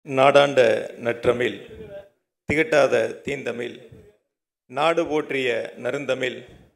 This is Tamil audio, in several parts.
நாடாண்ட நற்றமிழ் திகட்டாத தீந்தமிழ் நாடு போற்றிய நருந்தமிழ்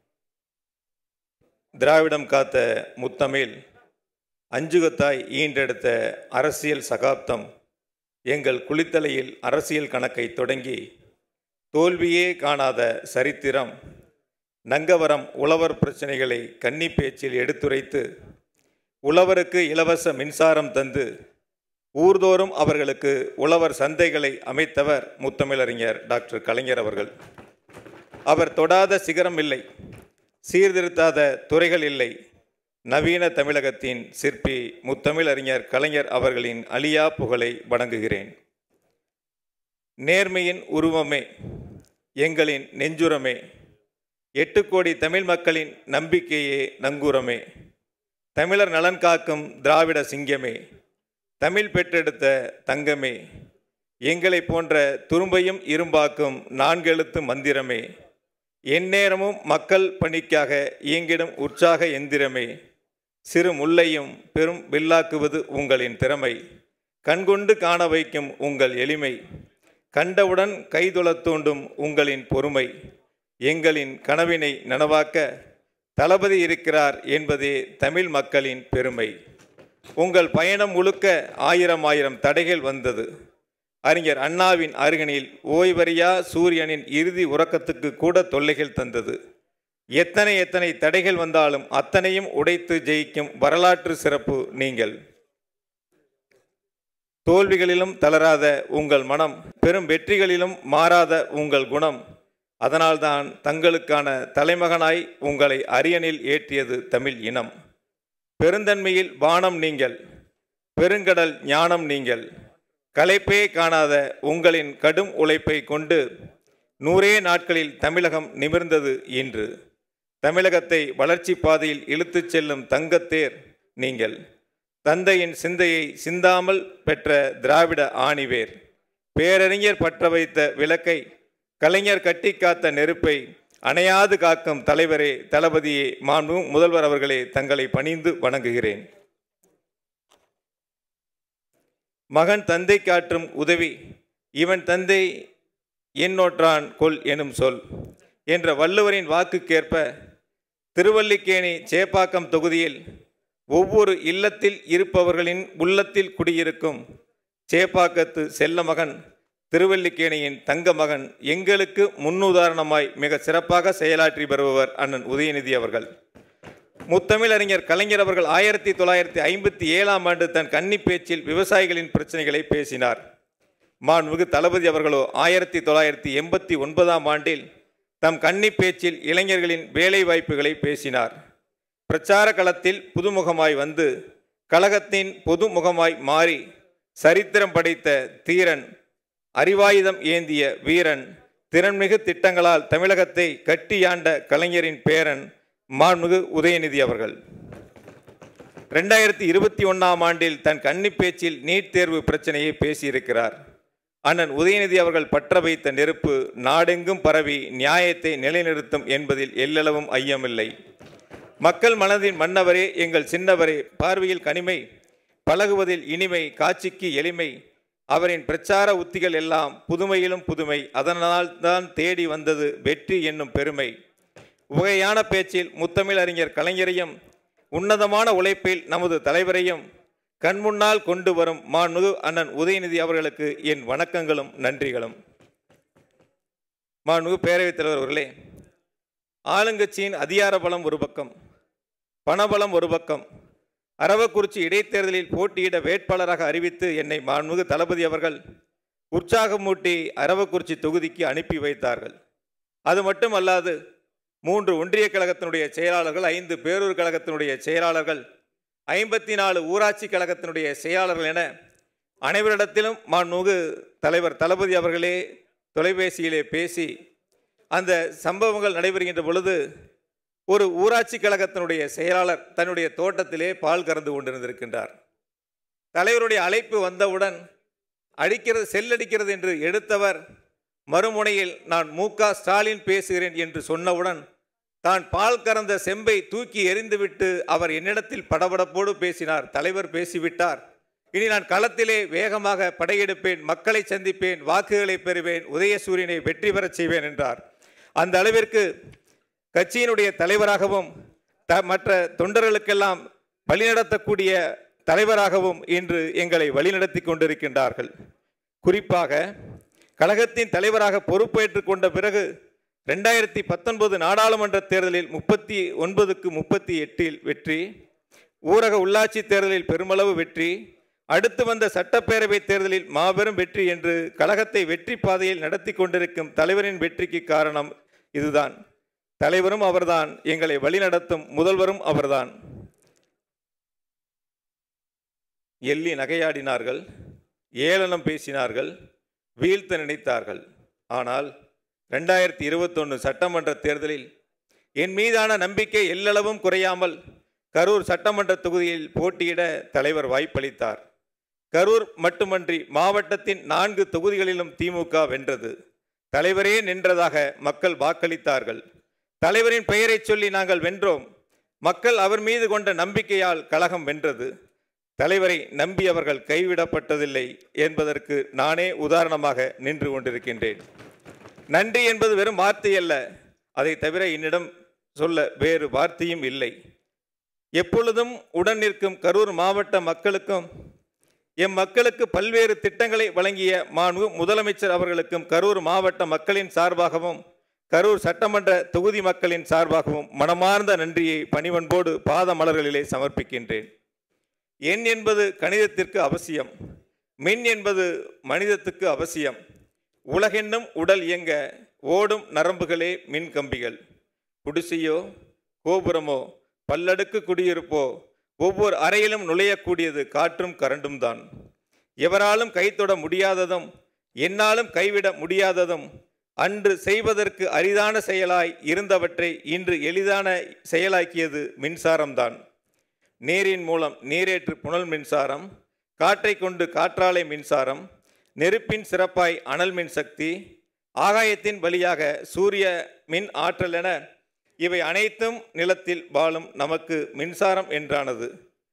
திராவிடம் காத்த முத்தமிழ் அஞ்சுகத்தாய் ஈன்றெடுத்த அரசியல் சகாப்தம் எங்கள் குளித்தலையில் அரசியல் கணக்கை தொடங்கி தோல்வியே காணாத சரித்திரம் நங்கவரம் உழவர் பிரச்சனைகளை கன்னி பேச்சில் எடுத்துரைத்து உழவருக்கு இலவச மின்சாரம் தந்து ஊர்தோறும் அவர்களுக்கு உழவர் சந்தைகளை அமைத்தவர் முத்தமிழறிஞர் டாக்டர் கலைஞர் அவர்கள் அவர் தொடாத சிகரம் இல்லை சீர்திருத்தாத துறைகள் இல்லை நவீன தமிழகத்தின் சிற்பி முத்தமிழறிஞர் கலைஞர் அவர்களின் அழியா புகழை வணங்குகிறேன் நேர்மையின் உருவமே எங்களின் நெஞ்சுரமே எட்டு கோடி தமிழ் மக்களின் நம்பிக்கையே நங்கூரமே தமிழர் நலன் காக்கும் திராவிட சிங்கமே தமிழ் பெற்றெடுத்த தங்கமே எங்களை போன்ற துரும்பையும் இரும்பாக்கும் நான்கெழுத்து மந்திரமே எந்நேரமும் மக்கள் பணிக்காக இயங்கிடும் உற்சாக எந்திரமே சிறு முல்லையும் பெரும் வில்லாக்குவது உங்களின் திறமை கண்கொண்டு காண வைக்கும் உங்கள் எளிமை கண்டவுடன் கைதுளத் தூண்டும் உங்களின் பொறுமை எங்களின் கனவினை நனவாக்க தளபதி இருக்கிறார் என்பதே தமிழ் மக்களின் பெருமை உங்கள் பயணம் முழுக்க ஆயிரம் ஆயிரம் தடைகள் வந்தது அறிஞர் அண்ணாவின் அருகனில் ஓய்வறியா சூரியனின் இறுதி உறக்கத்துக்கு கூட தொல்லைகள் தந்தது எத்தனை எத்தனை தடைகள் வந்தாலும் அத்தனையும் உடைத்து ஜெயிக்கும் வரலாற்று சிறப்பு நீங்கள் தோல்விகளிலும் தளராத உங்கள் மனம் பெரும் வெற்றிகளிலும் மாறாத உங்கள் குணம் அதனால்தான் தங்களுக்கான தலைமகனாய் உங்களை அரியணில் ஏற்றியது தமிழ் இனம் பெருந்தன்மையில் வானம் நீங்கள் பெருங்கடல் ஞானம் நீங்கள் களைப்பே காணாத உங்களின் கடும் உழைப்பை கொண்டு நூறே நாட்களில் தமிழகம் நிமிர்ந்தது இன்று தமிழகத்தை வளர்ச்சி பாதையில் இழுத்துச் செல்லும் தங்கத்தேர் நீங்கள் தந்தையின் சிந்தையை சிந்தாமல் பெற்ற திராவிட ஆணிவேர் பேரறிஞர் பற்ற வைத்த விளக்கை கலைஞர் கட்டி காத்த நெருப்பை அணையாது காக்கும் தலைவரே தளபதியே மாண்பு முதல்வர் அவர்களே தங்களை பணிந்து வணங்குகிறேன் மகன் தந்தை காற்றும் உதவி இவன் தந்தை என்னோற்றான் கொல் எனும் சொல் என்ற வள்ளுவரின் வாக்குக்கேற்ப திருவல்லிக்கேணி சேப்பாக்கம் தொகுதியில் ஒவ்வொரு இல்லத்தில் இருப்பவர்களின் உள்ளத்தில் குடியிருக்கும் சேப்பாக்கத்து செல்ல மகன் திருவல்லிக்கேணியின் தங்க மகன் எங்களுக்கு முன்னுதாரணமாய் மிக சிறப்பாக செயலாற்றி வருபவர் அண்ணன் உதயநிதி அவர்கள் முத்தமிழறிஞர் கலைஞர் அவர்கள் ஆயிரத்தி தொள்ளாயிரத்தி ஐம்பத்தி ஏழாம் ஆண்டு தன் கன்னி பேச்சில் விவசாயிகளின் பிரச்சனைகளை பேசினார் மாண்புமிகு தளபதி அவர்களோ ஆயிரத்தி தொள்ளாயிரத்தி எண்பத்தி ஒன்பதாம் ஆண்டில் தம் கன்னி பேச்சில் இளைஞர்களின் வேலை வாய்ப்புகளை பேசினார் பிரச்சார களத்தில் புதுமுகமாய் வந்து கழகத்தின் பொதுமுகமாய் மாறி சரித்திரம் படைத்த தீரன் அறிவாயுதம் ஏந்திய வீரன் திறன்மிகு திட்டங்களால் தமிழகத்தை கட்டியாண்ட கலைஞரின் பேரன் மாண்புமிகு உதயநிதி அவர்கள் ரெண்டாயிரத்தி இருபத்தி ஒன்றாம் ஆண்டில் தன் கன்னி பேச்சில் நீட் தேர்வு பிரச்சனையை பேசியிருக்கிறார் அண்ணன் உதயநிதி அவர்கள் பற்ற வைத்த நெருப்பு நாடெங்கும் பரவி நியாயத்தை நிலைநிறுத்தும் என்பதில் எல்லளவும் ஐயமில்லை மக்கள் மனதின் மன்னவரே எங்கள் சின்னவரே பார்வையில் கனிமை பழகுவதில் இனிமை காட்சிக்கு எளிமை அவரின் பிரச்சார உத்திகள் எல்லாம் புதுமையிலும் புதுமை அதனால் தான் தேடி வந்தது வெற்றி என்னும் பெருமை உகையான பேச்சில் முத்தமிழ் அறிஞர் கலைஞரையும் உன்னதமான உழைப்பில் நமது தலைவரையும் கண்முன்னால் கொண்டு வரும் மாண்புமிகு அண்ணன் உதயநிதி அவர்களுக்கு என் வணக்கங்களும் நன்றிகளும் மாண்புமிகு பேரவைத் தலைவர் அவர்களே ஆளுங்கட்சியின் அதிகார பலம் ஒரு பக்கம் பணபலம் ஒரு பக்கம் அரவக்குறிச்சி இடைத்தேர்தலில் போட்டியிட வேட்பாளராக அறிவித்து என்னை மாண்புமிகு தளபதி அவர்கள் உற்சாகமூட்டி அரவக்குறிச்சி தொகுதிக்கு அனுப்பி வைத்தார்கள் அது மட்டுமல்லாது மூன்று ஒன்றிய கழகத்தினுடைய செயலாளர்கள் ஐந்து பேரூர் கழகத்தினுடைய செயலாளர்கள் ஐம்பத்தி நாலு ஊராட்சி கழகத்தினுடைய செயலாளர்கள் என அனைவரிடத்திலும் மாண்புமிகு தலைவர் தளபதி அவர்களே தொலைபேசியிலே பேசி அந்த சம்பவங்கள் நடைபெறுகின்ற பொழுது ஒரு ஊராட்சி கழகத்தினுடைய செயலாளர் தன்னுடைய தோட்டத்திலே பால் கறந்து கொண்டிருந்திருக்கின்றார் தலைவருடைய அழைப்பு வந்தவுடன் அடிக்கிறது செல்லடிக்கிறது என்று எடுத்தவர் மறுமுனையில் நான் மு க ஸ்டாலின் பேசுகிறேன் என்று சொன்னவுடன் தான் பால் கறந்த செம்பை தூக்கி எறிந்துவிட்டு அவர் என்னிடத்தில் படபடப்போடு பேசினார் தலைவர் பேசிவிட்டார் இனி நான் களத்திலே வேகமாக படையெடுப்பேன் மக்களை சந்திப்பேன் வாக்குகளை பெறுவேன் உதயசூரியனை வெற்றி பெறச் செய்வேன் என்றார் அந்த அளவிற்கு கட்சியினுடைய தலைவராகவும் த மற்ற தொண்டர்களுக்கெல்லாம் வழிநடத்தக்கூடிய தலைவராகவும் இன்று எங்களை வழிநடத்தி கொண்டிருக்கின்றார்கள் குறிப்பாக கழகத்தின் தலைவராக பொறுப்பேற்றுக் கொண்ட பிறகு ரெண்டாயிரத்தி பத்தொன்பது நாடாளுமன்ற தேர்தலில் முப்பத்தி ஒன்பதுக்கு முப்பத்தி எட்டில் வெற்றி ஊரக உள்ளாட்சி தேர்தலில் பெருமளவு வெற்றி அடுத்து வந்த சட்டப்பேரவை தேர்தலில் மாபெரும் வெற்றி என்று கழகத்தை வெற்றி பாதையில் நடத்தி கொண்டிருக்கும் தலைவரின் வெற்றிக்கு காரணம் இதுதான் தலைவரும் அவர்தான் எங்களை வழிநடத்தும் முதல்வரும் அவர்தான் எள்ளி நகையாடினார்கள் ஏளனம் பேசினார்கள் வீழ்த்த நினைத்தார்கள் ஆனால் ரெண்டாயிரத்தி இருபத்தொன்று சட்டமன்ற தேர்தலில் என் மீதான நம்பிக்கை எல்லளவும் குறையாமல் கரூர் சட்டமன்ற தொகுதியில் போட்டியிட தலைவர் வாய்ப்பளித்தார் கரூர் மட்டுமன்றி மாவட்டத்தின் நான்கு தொகுதிகளிலும் திமுக வென்றது தலைவரே நின்றதாக மக்கள் வாக்களித்தார்கள் தலைவரின் பெயரைச் சொல்லி நாங்கள் வென்றோம் மக்கள் அவர் மீது கொண்ட நம்பிக்கையால் கழகம் வென்றது தலைவரை நம்பி அவர்கள் கைவிடப்பட்டதில்லை என்பதற்கு நானே உதாரணமாக நின்று கொண்டிருக்கின்றேன் நன்றி என்பது வெறும் வார்த்தை அல்ல அதை தவிர என்னிடம் சொல்ல வேறு வார்த்தையும் இல்லை எப்பொழுதும் உடன் நிற்கும் கரூர் மாவட்ட மக்களுக்கும் எம் மக்களுக்கு பல்வேறு திட்டங்களை வழங்கிய மாண்பு முதலமைச்சர் அவர்களுக்கும் கரூர் மாவட்ட மக்களின் சார்பாகவும் கரூர் சட்டமன்ற தொகுதி மக்களின் சார்பாகவும் மனமார்ந்த நன்றியை பணிவன்போடு பாத மலர்களிலே சமர்ப்பிக்கின்றேன் எண் என்பது கணிதத்திற்கு அவசியம் மின் என்பது மனிதத்துக்கு அவசியம் உலகென்னும் உடல் இயங்க ஓடும் நரம்புகளே மின் கம்பிகள் குடிசையோ கோபுரமோ பல்லடுக்கு குடியிருப்போ ஒவ்வொரு அறையிலும் நுழையக்கூடியது காற்றும் கரண்டும் தான் எவராலும் கைத்தொட முடியாததும் என்னாலும் கைவிட முடியாததும் அன்று செய்வதற்கு அரிதான செயலாய் இருந்தவற்றை இன்று எளிதான செயலாக்கியது மின்சாரம்தான் நீரின் மூலம் நீரேற்று புனல் மின்சாரம் காற்றை கொண்டு காற்றாலை மின்சாரம் நெருப்பின் சிறப்பாய் அனல் மின் சக்தி ஆகாயத்தின் வழியாக சூரிய மின் ஆற்றல் என இவை அனைத்தும் நிலத்தில் வாழும் நமக்கு மின்சாரம் என்றானது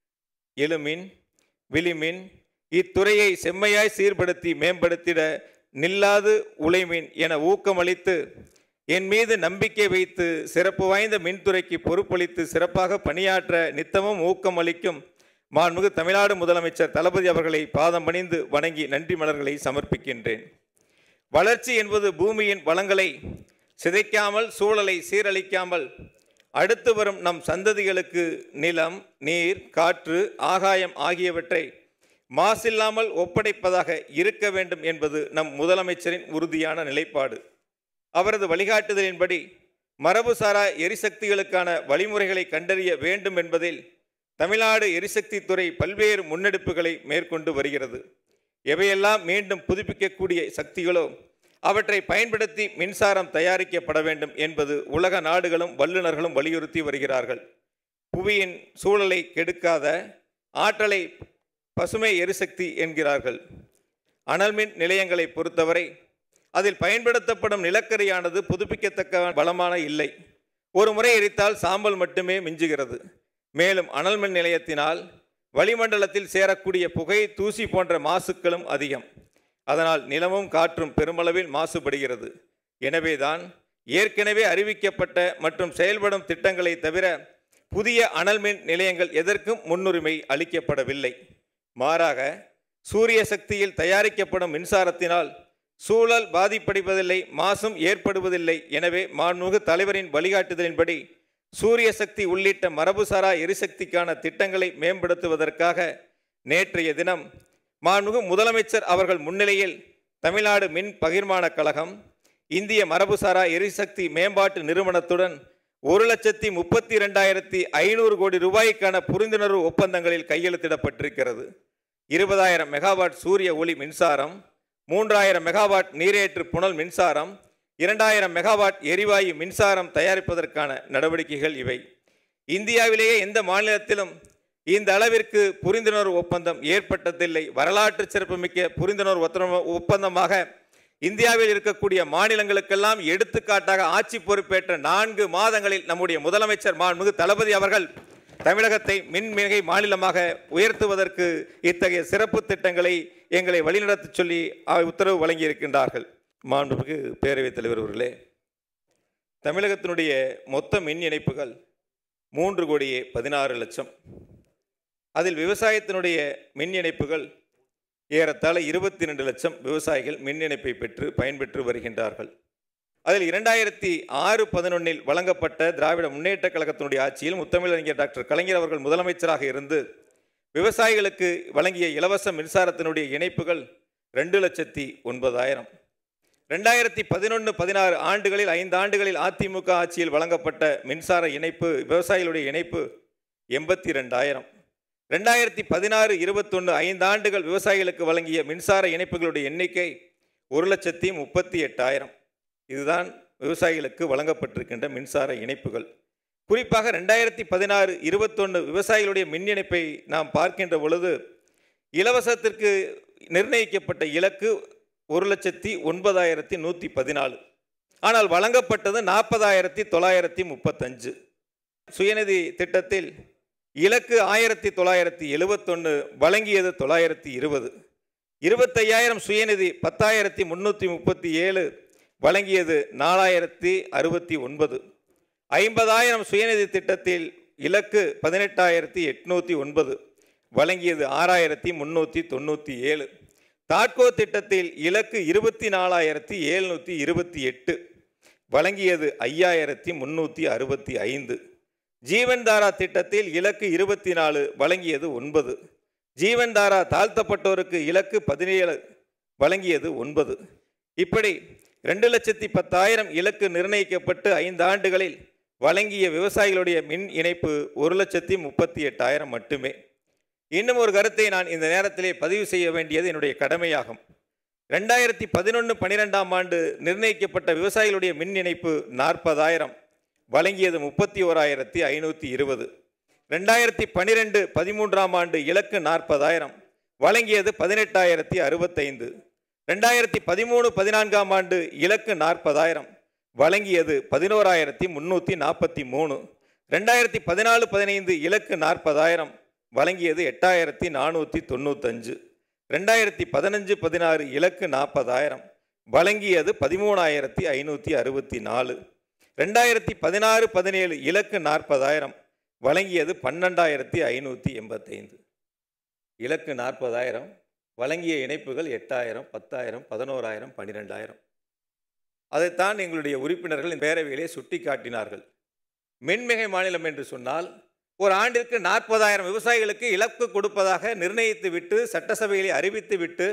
எழுமின் விழிமின் இத்துறையை செம்மையாய் சீர்படுத்தி மேம்படுத்திட நில்லாது உழைமின் என ஊக்கமளித்து என் மீது நம்பிக்கை வைத்து சிறப்பு வாய்ந்த மின்துறைக்கு பொறுப்பளித்து சிறப்பாக பணியாற்ற நித்தமும் ஊக்கம் அளிக்கும் மாண்புமிகு தமிழ்நாடு முதலமைச்சர் தளபதி அவர்களை பாதம் பணிந்து வணங்கி நன்றி மலர்களை சமர்ப்பிக்கின்றேன் வளர்ச்சி என்பது பூமியின் வளங்களை சிதைக்காமல் சூழலை சீரழிக்காமல் அடுத்து வரும் நம் சந்ததிகளுக்கு நிலம் நீர் காற்று ஆகாயம் ஆகியவற்றை மாசில்லாமல் ஒப்படைப்பதாக இருக்க வேண்டும் என்பது நம் முதலமைச்சரின் உறுதியான நிலைப்பாடு அவரது வழிகாட்டுதலின்படி மரபுசாரா எரிசக்திகளுக்கான வழிமுறைகளை கண்டறிய வேண்டும் என்பதில் தமிழ்நாடு எரிசக்தி துறை பல்வேறு முன்னெடுப்புகளை மேற்கொண்டு வருகிறது எவையெல்லாம் மீண்டும் புதுப்பிக்கக்கூடிய சக்திகளோ அவற்றை பயன்படுத்தி மின்சாரம் தயாரிக்கப்பட வேண்டும் என்பது உலக நாடுகளும் வல்லுநர்களும் வலியுறுத்தி வருகிறார்கள் புவியின் சூழலை கெடுக்காத ஆற்றலை பசுமை எரிசக்தி என்கிறார்கள் அனல்மின் நிலையங்களை பொறுத்தவரை அதில் பயன்படுத்தப்படும் நிலக்கரியானது புதுப்பிக்கத்தக்க பலமான இல்லை ஒரு முறை எரித்தால் சாம்பல் மட்டுமே மிஞ்சுகிறது மேலும் அனல்மின் நிலையத்தினால் வளிமண்டலத்தில் சேரக்கூடிய புகை தூசி போன்ற மாசுக்களும் அதிகம் அதனால் நிலமும் காற்றும் பெருமளவில் மாசுபடுகிறது எனவேதான் ஏற்கனவே அறிவிக்கப்பட்ட மற்றும் செயல்படும் திட்டங்களை தவிர புதிய அனல்மின் நிலையங்கள் எதற்கும் முன்னுரிமை அளிக்கப்படவில்லை மாறாக சூரிய சக்தியில் தயாரிக்கப்படும் மின்சாரத்தினால் சூழல் பாதிப்படைவதில்லை மாசும் ஏற்படுவதில்லை எனவே மாண்புமிகு தலைவரின் வழிகாட்டுதலின்படி சூரிய சக்தி உள்ளிட்ட மரபுசாரா எரிசக்திக்கான திட்டங்களை மேம்படுத்துவதற்காக நேற்றைய தினம் மாண்புமிகு முதலமைச்சர் அவர்கள் முன்னிலையில் தமிழ்நாடு மின் பகிர்மான கழகம் இந்திய மரபுசாரா எரிசக்தி மேம்பாட்டு நிறுவனத்துடன் ஒரு லட்சத்தி முப்பத்தி ரெண்டாயிரத்தி ஐநூறு கோடி ரூபாய்க்கான புரிந்துணர்வு ஒப்பந்தங்களில் கையெழுத்திடப்பட்டிருக்கிறது இருபதாயிரம் மெகாவாட் சூரிய ஒளி மின்சாரம் மூன்றாயிரம் மெகாவாட் நீரேற்று புனல் மின்சாரம் இரண்டாயிரம் மெகாவாட் எரிவாயு மின்சாரம் தயாரிப்பதற்கான நடவடிக்கைகள் இவை இந்தியாவிலேயே எந்த மாநிலத்திலும் இந்த அளவிற்கு புரிந்துணர்வு ஒப்பந்தம் ஏற்பட்டதில்லை வரலாற்று சிறப்புமிக்க புரிந்துணர்வு ஒத்தன- ஒப்பந்தமாக இந்தியாவில் இருக்கக்கூடிய மாநிலங்களுக்கெல்லாம் எடுத்துக்காட்டாக ஆட்சி பொறுப்பேற்ற நான்கு மாதங்களில் நம்முடைய முதலமைச்சர் மாண்புமிகு தளபதி அவர்கள் தமிழகத்தை மின்மிகை மாநிலமாக உயர்த்துவதற்கு இத்தகைய சிறப்பு திட்டங்களை எங்களை வழிநடத்தச் சொல்லி அ- உத்தரவு வழங்கியிருக்கின்றார்கள் மாண்புமிகு பேரவைத் தலைவர் அவர்களே தமிழகத்தினுடைய மொத்த மின் இணைப்புகள் மூன்று கோடியே பதினாறு லட்சம் அதில் விவசாயத்தினுடைய மின் இணைப்புகள் ஏறத்தாழ இருபத்தி ரெண்டு லட்சம் விவசாயிகள் மின் இணைப்பை பெற்று பயன்பெற்று வருகின்றார்கள் அதில் இரண்டாயிரத்தி ஆறு பதினொன்னில் வழங்கப்பட்ட திராவிட முன்னேற்றக் கழகத்தினுடைய ஆட்சியில் முத்தமிழறிஞர் டாக்டர் கலைஞர் அவர்கள் முதலமைச்சராக இருந்து விவசாயிகளுக்கு வழங்கிய இலவச மின்சாரத்தினுடைய இணைப்புகள் ரெண்டு லட்சத்தி ஒன்பதாயிரம் ரெண்டாயிரத்தி பதினொன்று பதினாறு ஆண்டுகளில் ஐந்து ஆண்டுகளில் அதிமுக ஆட்சியில் வழங்கப்பட்ட மின்சார இணைப்பு விவசாயிகளுடைய இணைப்பு எண்பத்தி ரெண்டாயிரம் ரெண்டாயிரத்தி பதினாறு இருபத்தொன்று ஐந்து ஆண்டுகள் விவசாயிகளுக்கு வழங்கிய மின்சார இணைப்புகளுடைய எண்ணிக்கை ஒரு லட்சத்தி முப்பத்தி எட்டாயிரம் இதுதான் விவசாயிகளுக்கு வழங்கப்பட்டிருக்கின்ற மின்சார இணைப்புகள் குறிப்பாக ரெண்டாயிரத்தி பதினாறு இருபத்தொன்று விவசாயிகளுடைய மின் இணைப்பை நாம் பார்க்கின்ற பொழுது இலவசத்திற்கு நிர்ணயிக்கப்பட்ட இலக்கு ஒரு லட்சத்தி ஒன்பதாயிரத்தி நூற்றி பதினாலு ஆனால் வழங்கப்பட்டது நாற்பதாயிரத்தி தொள்ளாயிரத்தி முப்பத்தஞ்சு சுயநிதி திட்டத்தில் இலக்கு ஆயிரத்தி தொள்ளாயிரத்தி எழுபத்தொன்று வழங்கியது தொள்ளாயிரத்தி இருபது இருபத்தையாயிரம் சுயநிதி பத்தாயிரத்தி முந்நூற்றி முப்பத்தி ஏழு வழங்கியது நாலாயிரத்தி அறுபத்தி ஒன்பது ஐம்பதாயிரம் சுயநிதி திட்டத்தில் இலக்கு பதினெட்டாயிரத்தி எட்நூற்றி ஒன்பது வழங்கியது ஆறாயிரத்தி முந்நூற்றி தொண்ணூற்றி ஏழு தாட்கோ திட்டத்தில் இலக்கு இருபத்தி நாலாயிரத்தி எழுநூற்றி இருபத்தி எட்டு வழங்கியது ஐயாயிரத்தி முந்நூற்றி அறுபத்தி ஐந்து ஜீவன்தாரா திட்டத்தில் இலக்கு இருபத்தி நாலு வழங்கியது ஒன்பது ஜீவன்தாரா தாழ்த்தப்பட்டோருக்கு இலக்கு பதினேழு வழங்கியது ஒன்பது இப்படி ரெண்டு லட்சத்தி பத்தாயிரம் இலக்கு நிர்ணயிக்கப்பட்டு ஐந்து ஆண்டுகளில் வழங்கிய விவசாயிகளுடைய மின் இணைப்பு ஒரு லட்சத்தி முப்பத்தி எட்டாயிரம் மட்டுமே இன்னும் ஒரு கருத்தை நான் இந்த நேரத்திலே பதிவு செய்ய வேண்டியது என்னுடைய கடமையாகும் ரெண்டாயிரத்தி பதினொன்று பன்னிரெண்டாம் ஆண்டு நிர்ணயிக்கப்பட்ட விவசாயிகளுடைய மின் இணைப்பு நாற்பதாயிரம் வழங்கியது முப்பத்தி ஓராயிரத்தி ஐநூற்றி இருபது ரெண்டாயிரத்தி பன்னிரெண்டு பதிமூன்றாம் ஆண்டு இலக்கு நாற்பதாயிரம் வழங்கியது பதினெட்டாயிரத்தி அறுபத்தைந்து ரெண்டாயிரத்தி பதிமூணு பதினான்காம் ஆண்டு இலக்கு நாற்பதாயிரம் வழங்கியது பதினோராயிரத்தி முந்நூற்றி நாற்பத்தி மூணு ரெண்டாயிரத்தி பதினாலு பதினைந்து இலக்கு நாற்பதாயிரம் வழங்கியது எட்டாயிரத்தி நானூற்றி தொண்ணூத்தஞ்சு ரெண்டாயிரத்தி பதினஞ்சு பதினாறு இலக்கு நாற்பதாயிரம் வழங்கியது பதிமூணாயிரத்தி ஐநூற்றி அறுபத்தி நாலு ரெண்டாயிரத்தி பதினாறு பதினேழு இலக்கு நாற்பதாயிரம் வழங்கியது பன்னெண்டாயிரத்தி ஐநூற்றி எண்பத்தைந்து இலக்கு நாற்பதாயிரம் வழங்கிய இணைப்புகள் எட்டாயிரம் பத்தாயிரம் பதினோராயிரம் பன்னிரெண்டாயிரம் அதைத்தான் எங்களுடைய உறுப்பினர்கள் இந்த பேரவையிலே சுட்டி காட்டினார்கள் மின்மிகை மாநிலம் என்று சொன்னால் ஒரு ஆண்டிற்கு நாற்பதாயிரம் விவசாயிகளுக்கு இலக்கு கொடுப்பதாக நிர்ணயித்து விட்டு சட்டசபையிலே அறிவித்து விட்டு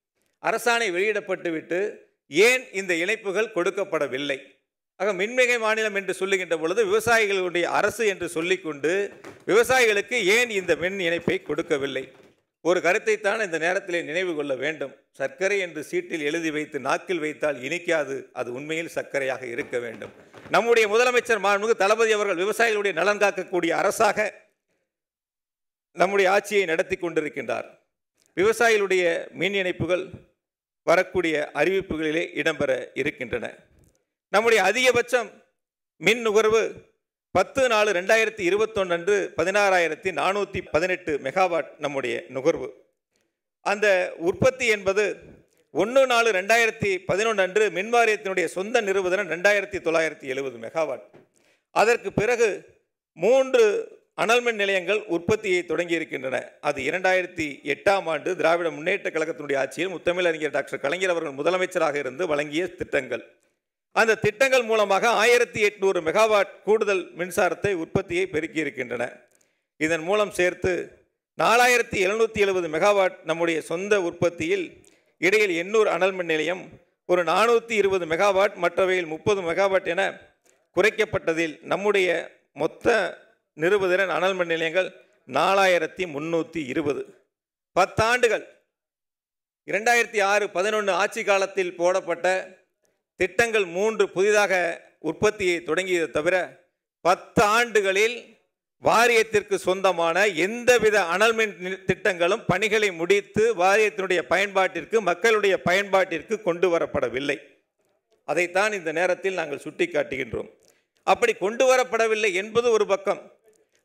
அரசாணை வெளியிடப்பட்டு விட்டு ஏன் இந்த இணைப்புகள் கொடுக்கப்படவில்லை ஆக மின்மிகை மாநிலம் என்று சொல்லுகின்ற பொழுது விவசாயிகளுடைய அரசு என்று சொல்லிக்கொண்டு விவசாயிகளுக்கு ஏன் இந்த மின் இணைப்பை கொடுக்கவில்லை ஒரு கருத்தைத்தான் இந்த நேரத்திலே நினைவு கொள்ள வேண்டும் சர்க்கரை என்று சீட்டில் எழுதி வைத்து நாக்கில் வைத்தால் இனிக்காது அது உண்மையில் சர்க்கரையாக இருக்க வேண்டும் நம்முடைய முதலமைச்சர் மாண்புமிகு தளபதி அவர்கள் விவசாயிகளுடைய நலன் காக்கக்கூடிய அரசாக நம்முடைய ஆட்சியை நடத்தி கொண்டிருக்கின்றார் விவசாயிகளுடைய மின் இணைப்புகள் வரக்கூடிய அறிவிப்புகளிலே இடம்பெற இருக்கின்றன நம்முடைய அதிகபட்சம் மின் நுகர்வு பத்து நாலு ரெண்டாயிரத்தி இருபத்தொன்று அன்று பதினாறாயிரத்தி நானூற்றி பதினெட்டு மெகாவாட் நம்முடைய நுகர்வு அந்த உற்பத்தி என்பது ஒன்று நாலு ரெண்டாயிரத்தி பதினொன்று அன்று மின்வாரியத்தினுடைய சொந்த நிறுவனம் ரெண்டாயிரத்தி தொள்ளாயிரத்தி எழுபது மெகாவாட் அதற்கு பிறகு மூன்று அனல்மின் நிலையங்கள் உற்பத்தியை தொடங்கி இருக்கின்றன அது இரண்டாயிரத்தி எட்டாம் ஆண்டு திராவிட முன்னேற்ற கழகத்தினுடைய ஆட்சியில் முத்தமிழறிஞர் டாக்டர் கலைஞர் அவர்கள் முதலமைச்சராக இருந்து வழங்கிய திட்டங்கள் அந்த திட்டங்கள் மூலமாக ஆயிரத்தி எட்நூறு மெகாவாட் கூடுதல் மின்சாரத்தை உற்பத்தியை பெருக்கி இருக்கின்றன இதன் மூலம் சேர்த்து நாலாயிரத்தி எழுநூற்றி எழுபது மெகாவாட் நம்முடைய சொந்த உற்பத்தியில் இடையில் எண்ணூர் அனல் மின் நிலையம் ஒரு நானூற்றி இருபது மெகாவாட் மற்றவையில் முப்பது மெகாவாட் என குறைக்கப்பட்டதில் நம்முடைய மொத்த நிறுவுதிறன் அனல் மின் நிலையங்கள் நாலாயிரத்தி முந்நூற்றி இருபது பத்தாண்டுகள் இரண்டாயிரத்தி ஆறு பதினொன்று ஆட்சி காலத்தில் போடப்பட்ட திட்டங்கள் மூன்று புதிதாக உற்பத்தியை தொடங்கியதை தவிர பத்து ஆண்டுகளில் வாரியத்திற்கு சொந்தமான எந்தவித அனல்மின் நி- திட்டங்களும் பணிகளை முடித்து வாரியத்தினுடைய பயன்பாட்டிற்கு மக்களுடைய பயன்பாட்டிற்கு கொண்டு வரப்படவில்லை அதைத்தான் இந்த நேரத்தில் நாங்கள் சுட்டிக்காட்டுகின்றோம் அப்படி கொண்டு வரப்படவில்லை என்பது ஒரு பக்கம்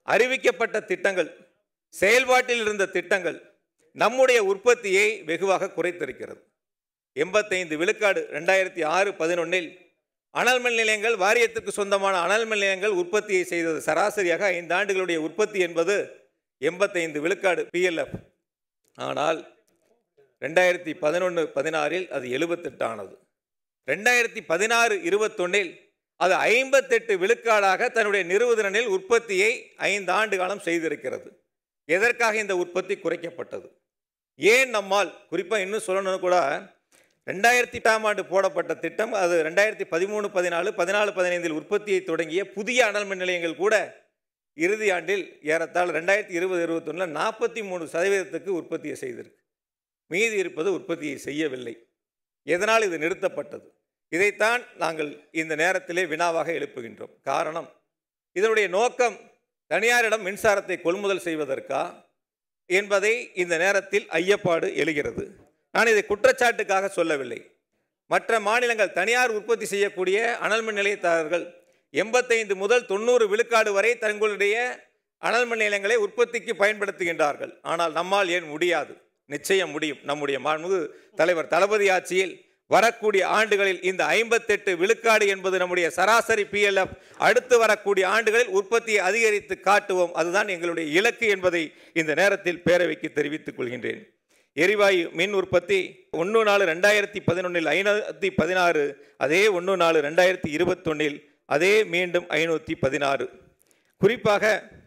அறிவிக்கப்பட்ட திட்டங்கள் செயல்பாட்டில் இருந்த திட்டங்கள் நம்முடைய உற்பத்தியை வெகுவாக குறைத்திருக்கிறது எண்பத்தைந்து விழுக்காடு ரெண்டாயிரத்தி ஆறு பதினொன்னில் அனல் மின் நிலையங்கள் வாரியத்துக்கு சொந்தமான அனல் மின் நிலையங்கள் உற்பத்தியை செய்தது சராசரியாக ஐந்து ஆண்டுகளுடைய உற்பத்தி என்பது எண்பத்தைந்து விழுக்காடு பிஎல்எஃப் ஆனால் ரெண்டாயிரத்தி பதினொன்று பதினாறில் அது எழுபத்தெட்டு ஆனது ரெண்டாயிரத்தி பதினாறு இருபத்தொன்னில் அது ஐம்பத்தெட்டு விழுக்காடாக தன்னுடைய நிறுவனனில் உற்பத்தியை ஐந்து ஆண்டு காலம் செய்திருக்கிறது எதற்காக இந்த உற்பத்தி குறைக்கப்பட்டது ஏன் நம்மால் குறிப்பாக இன்னும் சொல்லணும்னு கூட ரெண்டாயிரத்தி எட்டாம் ஆண்டு போடப்பட்ட திட்டம் அது ரெண்டாயிரத்தி பதிமூணு பதினாலு பதினாலு பதினைந்தில் உற்பத்தியை தொடங்கிய புதிய அனல் மின் நிலையங்கள் கூட இறுதி ஆண்டில் ஏறத்தாழ ரெண்டாயிரத்தி இருபது இருபத்தொன்னில் நாற்பத்தி மூணு சதவீதத்துக்கு உற்பத்தியை செய்திருக்கு மீதி இருப்பது உற்பத்தியை செய்யவில்லை எதனால் இது நிறுத்தப்பட்டது இதைத்தான் நாங்கள் இந்த நேரத்திலே வினாவாக எழுப்புகின்றோம் காரணம் இதனுடைய நோக்கம் தனியாரிடம் மின்சாரத்தை கொள்முதல் செய்வதற்கா என்பதை இந்த நேரத்தில் ஐயப்பாடு எழுகிறது நான் இதை குற்றச்சாட்டுக்காக சொல்லவில்லை மற்ற மாநிலங்கள் தனியார் உற்பத்தி செய்யக்கூடிய அனல் மின் நிலையத்தாரர்கள் எண்பத்தைந்து முதல் தொண்ணூறு விழுக்காடு வரை தங்களுடைய அனல் மின் நிலையங்களை உற்பத்திக்கு பயன்படுத்துகின்றார்கள் ஆனால் நம்மால் ஏன் முடியாது நிச்சயம் முடியும் நம்முடைய மாண்புமிகு தலைவர் தளபதி ஆட்சியில் வரக்கூடிய ஆண்டுகளில் இந்த ஐம்பத்தெட்டு விழுக்காடு என்பது நம்முடைய சராசரி பிஎல்எஃப் அடுத்து வரக்கூடிய ஆண்டுகளில் உற்பத்தியை அதிகரித்து காட்டுவோம் அதுதான் எங்களுடைய இலக்கு என்பதை இந்த நேரத்தில் பேரவைக்கு தெரிவித்துக் கொள்கின்றேன் எரிவாயு மின் உற்பத்தி ஒன்று நாலு ரெண்டாயிரத்தி பதினொன்றில் ஐநூற்றி பதினாறு அதே ஒன்று நாலு ரெண்டாயிரத்தி இருபத்தொன்னில் அதே மீண்டும் ஐநூற்றி பதினாறு குறிப்பாக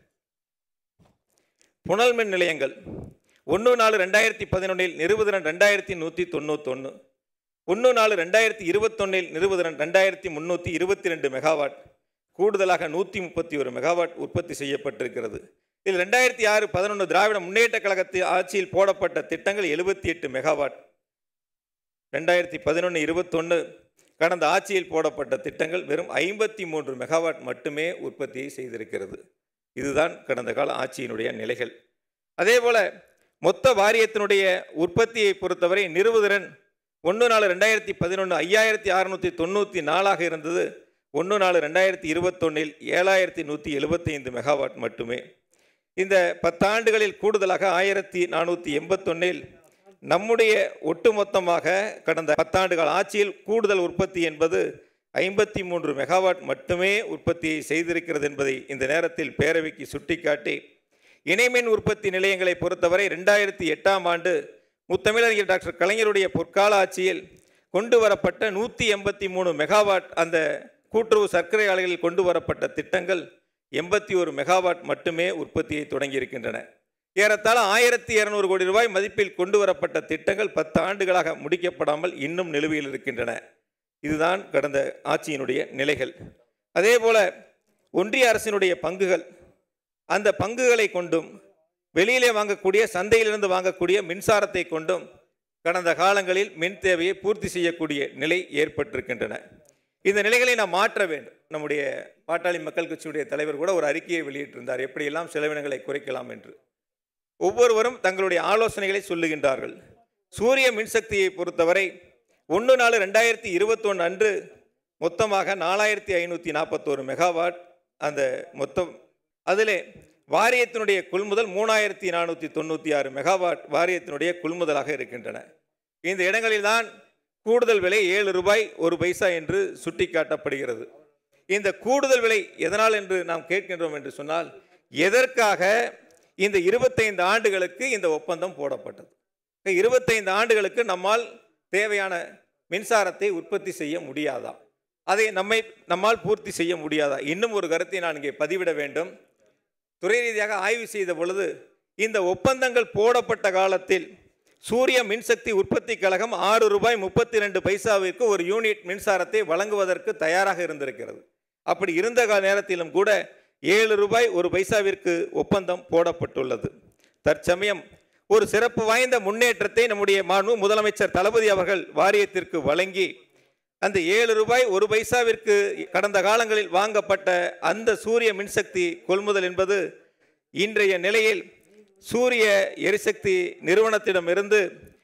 புனல் மின் நிலையங்கள் ஒன்று நாலு ரெண்டாயிரத்தி பதினொன்றில் நிறுவதன் ரெண்டாயிரத்தி நூற்றி தொண்ணூத்தொன்று ஒன்று நாலு ரெண்டாயிரத்தி இருபத்தொன்னில் நிறுவதன் ரெண்டாயிரத்தி முந்நூற்றி இருபத்தி ரெண்டு மெகாவாட் கூடுதலாக நூற்றி முப்பத்தி ஒரு மெகாவாட் உற்பத்தி செய்யப்பட்டிருக்கிறது இதில் ரெண்டாயிரத்தி ஆறு பதினொன்று திராவிட முன்னேற்ற கழகத்தில் ஆட்சியில் போடப்பட்ட திட்டங்கள் எழுபத்தி எட்டு மெகாவாட் ரெண்டாயிரத்தி பதினொன்று இருபத்தொன்று கடந்த ஆட்சியில் போடப்பட்ட திட்டங்கள் வெறும் ஐம்பத்தி மூன்று மெகாவாட் மட்டுமே உற்பத்தியை செய்திருக்கிறது இதுதான் கடந்த கால ஆட்சியினுடைய நிலைகள் அதேபோல மொத்த வாரியத்தினுடைய உற்பத்தியை பொறுத்தவரை நிறுவுதிறன் ஒன்று நாலு ரெண்டாயிரத்தி பதினொன்று ஐயாயிரத்தி அறநூற்றி தொண்ணூற்றி நாலாக இருந்தது ஒன்று நாலு ரெண்டாயிரத்தி இருபத்தொன்னில் ஏழாயிரத்தி நூற்றி எழுபத்தைந்து மெகாவாட் மட்டுமே இந்த பத்தாண்டுகளில் கூடுதலாக ஆயிரத்தி நானூற்றி எண்பத்தொன்னில் நம்முடைய ஒட்டுமொத்தமாக கடந்த பத்தாண்டு கால ஆட்சியில் கூடுதல் உற்பத்தி என்பது ஐம்பத்தி மூன்று மெகாவாட் மட்டுமே உற்பத்தியை செய்திருக்கிறது என்பதை இந்த நேரத்தில் பேரவைக்கு சுட்டிக்காட்டி இணைமின் உற்பத்தி நிலையங்களை பொறுத்தவரை ரெண்டாயிரத்தி எட்டாம் ஆண்டு முத்தமிழறிஞர் டாக்டர் கலைஞருடைய பொற்கால ஆட்சியில் கொண்டு வரப்பட்ட நூற்றி எண்பத்தி மூணு மெகாவாட் அந்த கூட்டுறவு சர்க்கரை ஆலைகளில் கொண்டு வரப்பட்ட திட்டங்கள் எண்பத்தி ஒரு மெகாவாட் மட்டுமே உற்பத்தியை தொடங்கியிருக்கின்றன ஏறத்தாழ ஆயிரத்தி இரநூறு கோடி ரூபாய் மதிப்பில் கொண்டு வரப்பட்ட திட்டங்கள் பத்து ஆண்டுகளாக முடிக்கப்படாமல் இன்னும் நிலுவையில் இருக்கின்றன இதுதான் கடந்த ஆட்சியினுடைய நிலைகள் அதேபோல ஒன்றிய அரசினுடைய பங்குகள் அந்த பங்குகளை கொண்டும் வெளியிலே வாங்கக்கூடிய சந்தையிலிருந்து வாங்கக்கூடிய மின்சாரத்தை கொண்டும் கடந்த காலங்களில் மின் தேவையை பூர்த்தி செய்யக்கூடிய நிலை ஏற்பட்டிருக்கின்றன இந்த நிலைகளை நாம் மாற்ற வேண்டும் நம்முடைய பாட்டாளி மக்கள் கட்சியுடைய தலைவர் கூட ஒரு அறிக்கையை வெளியிட்டிருந்தார் எப்படியெல்லாம் செலவினங்களை குறைக்கலாம் என்று ஒவ்வொருவரும் தங்களுடைய ஆலோசனைகளை சொல்லுகின்றார்கள் சூரிய மின்சக்தியை பொறுத்தவரை ஒன்று நாலு ரெண்டாயிரத்தி இருபத்தொன்று அன்று மொத்தமாக நாலாயிரத்தி ஐநூற்றி நாற்பத்தோரு மெகாவாட் அந்த மொத்தம் அதிலே வாரியத்தினுடைய கொள்முதல் மூணாயிரத்தி நானூற்றி தொண்ணூற்றி ஆறு மெகாவாட் வாரியத்தினுடைய கொள்முதலாக இருக்கின்றன இந்த இடங்களில்தான் கூடுதல் விலை ஏழு ரூபாய் ஒரு பைசா என்று சுட்டிக்காட்டப்படுகிறது இந்த கூடுதல் விலை எதனால் என்று நாம் கேட்கின்றோம் என்று சொன்னால் எதற்காக இந்த இருபத்தைந்து ஆண்டுகளுக்கு இந்த ஒப்பந்தம் போடப்பட்டது இருபத்தைந்து ஆண்டுகளுக்கு நம்மால் தேவையான மின்சாரத்தை உற்பத்தி செய்ய முடியாதா அதை நம்மை நம்மால் பூர்த்தி செய்ய முடியாதா இன்னும் ஒரு கருத்தை நான் இங்கே பதிவிட வேண்டும் துறை ரீதியாக ஆய்வு செய்த பொழுது இந்த ஒப்பந்தங்கள் போடப்பட்ட காலத்தில் சூரிய மின்சக்தி உற்பத்தி கழகம் ஆறு ரூபாய் முப்பத்தி ரெண்டு பைசாவிற்கு ஒரு யூனிட் மின்சாரத்தை வழங்குவதற்கு தயாராக இருந்திருக்கிறது அப்படி இருந்த கால நேரத்திலும் கூட ஏழு ரூபாய் ஒரு பைசாவிற்கு ஒப்பந்தம் போடப்பட்டுள்ளது தற்சமயம் ஒரு சிறப்பு வாய்ந்த முன்னேற்றத்தை நம்முடைய மாண்பு முதலமைச்சர் தளபதி அவர்கள் வாரியத்திற்கு வழங்கி அந்த ஏழு ரூபாய் ஒரு பைசாவிற்கு கடந்த காலங்களில் வாங்கப்பட்ட அந்த சூரிய மின்சக்தி கொள்முதல் என்பது இன்றைய நிலையில் சூரிய எரிசக்தி நிறுவனத்திடமிருந்து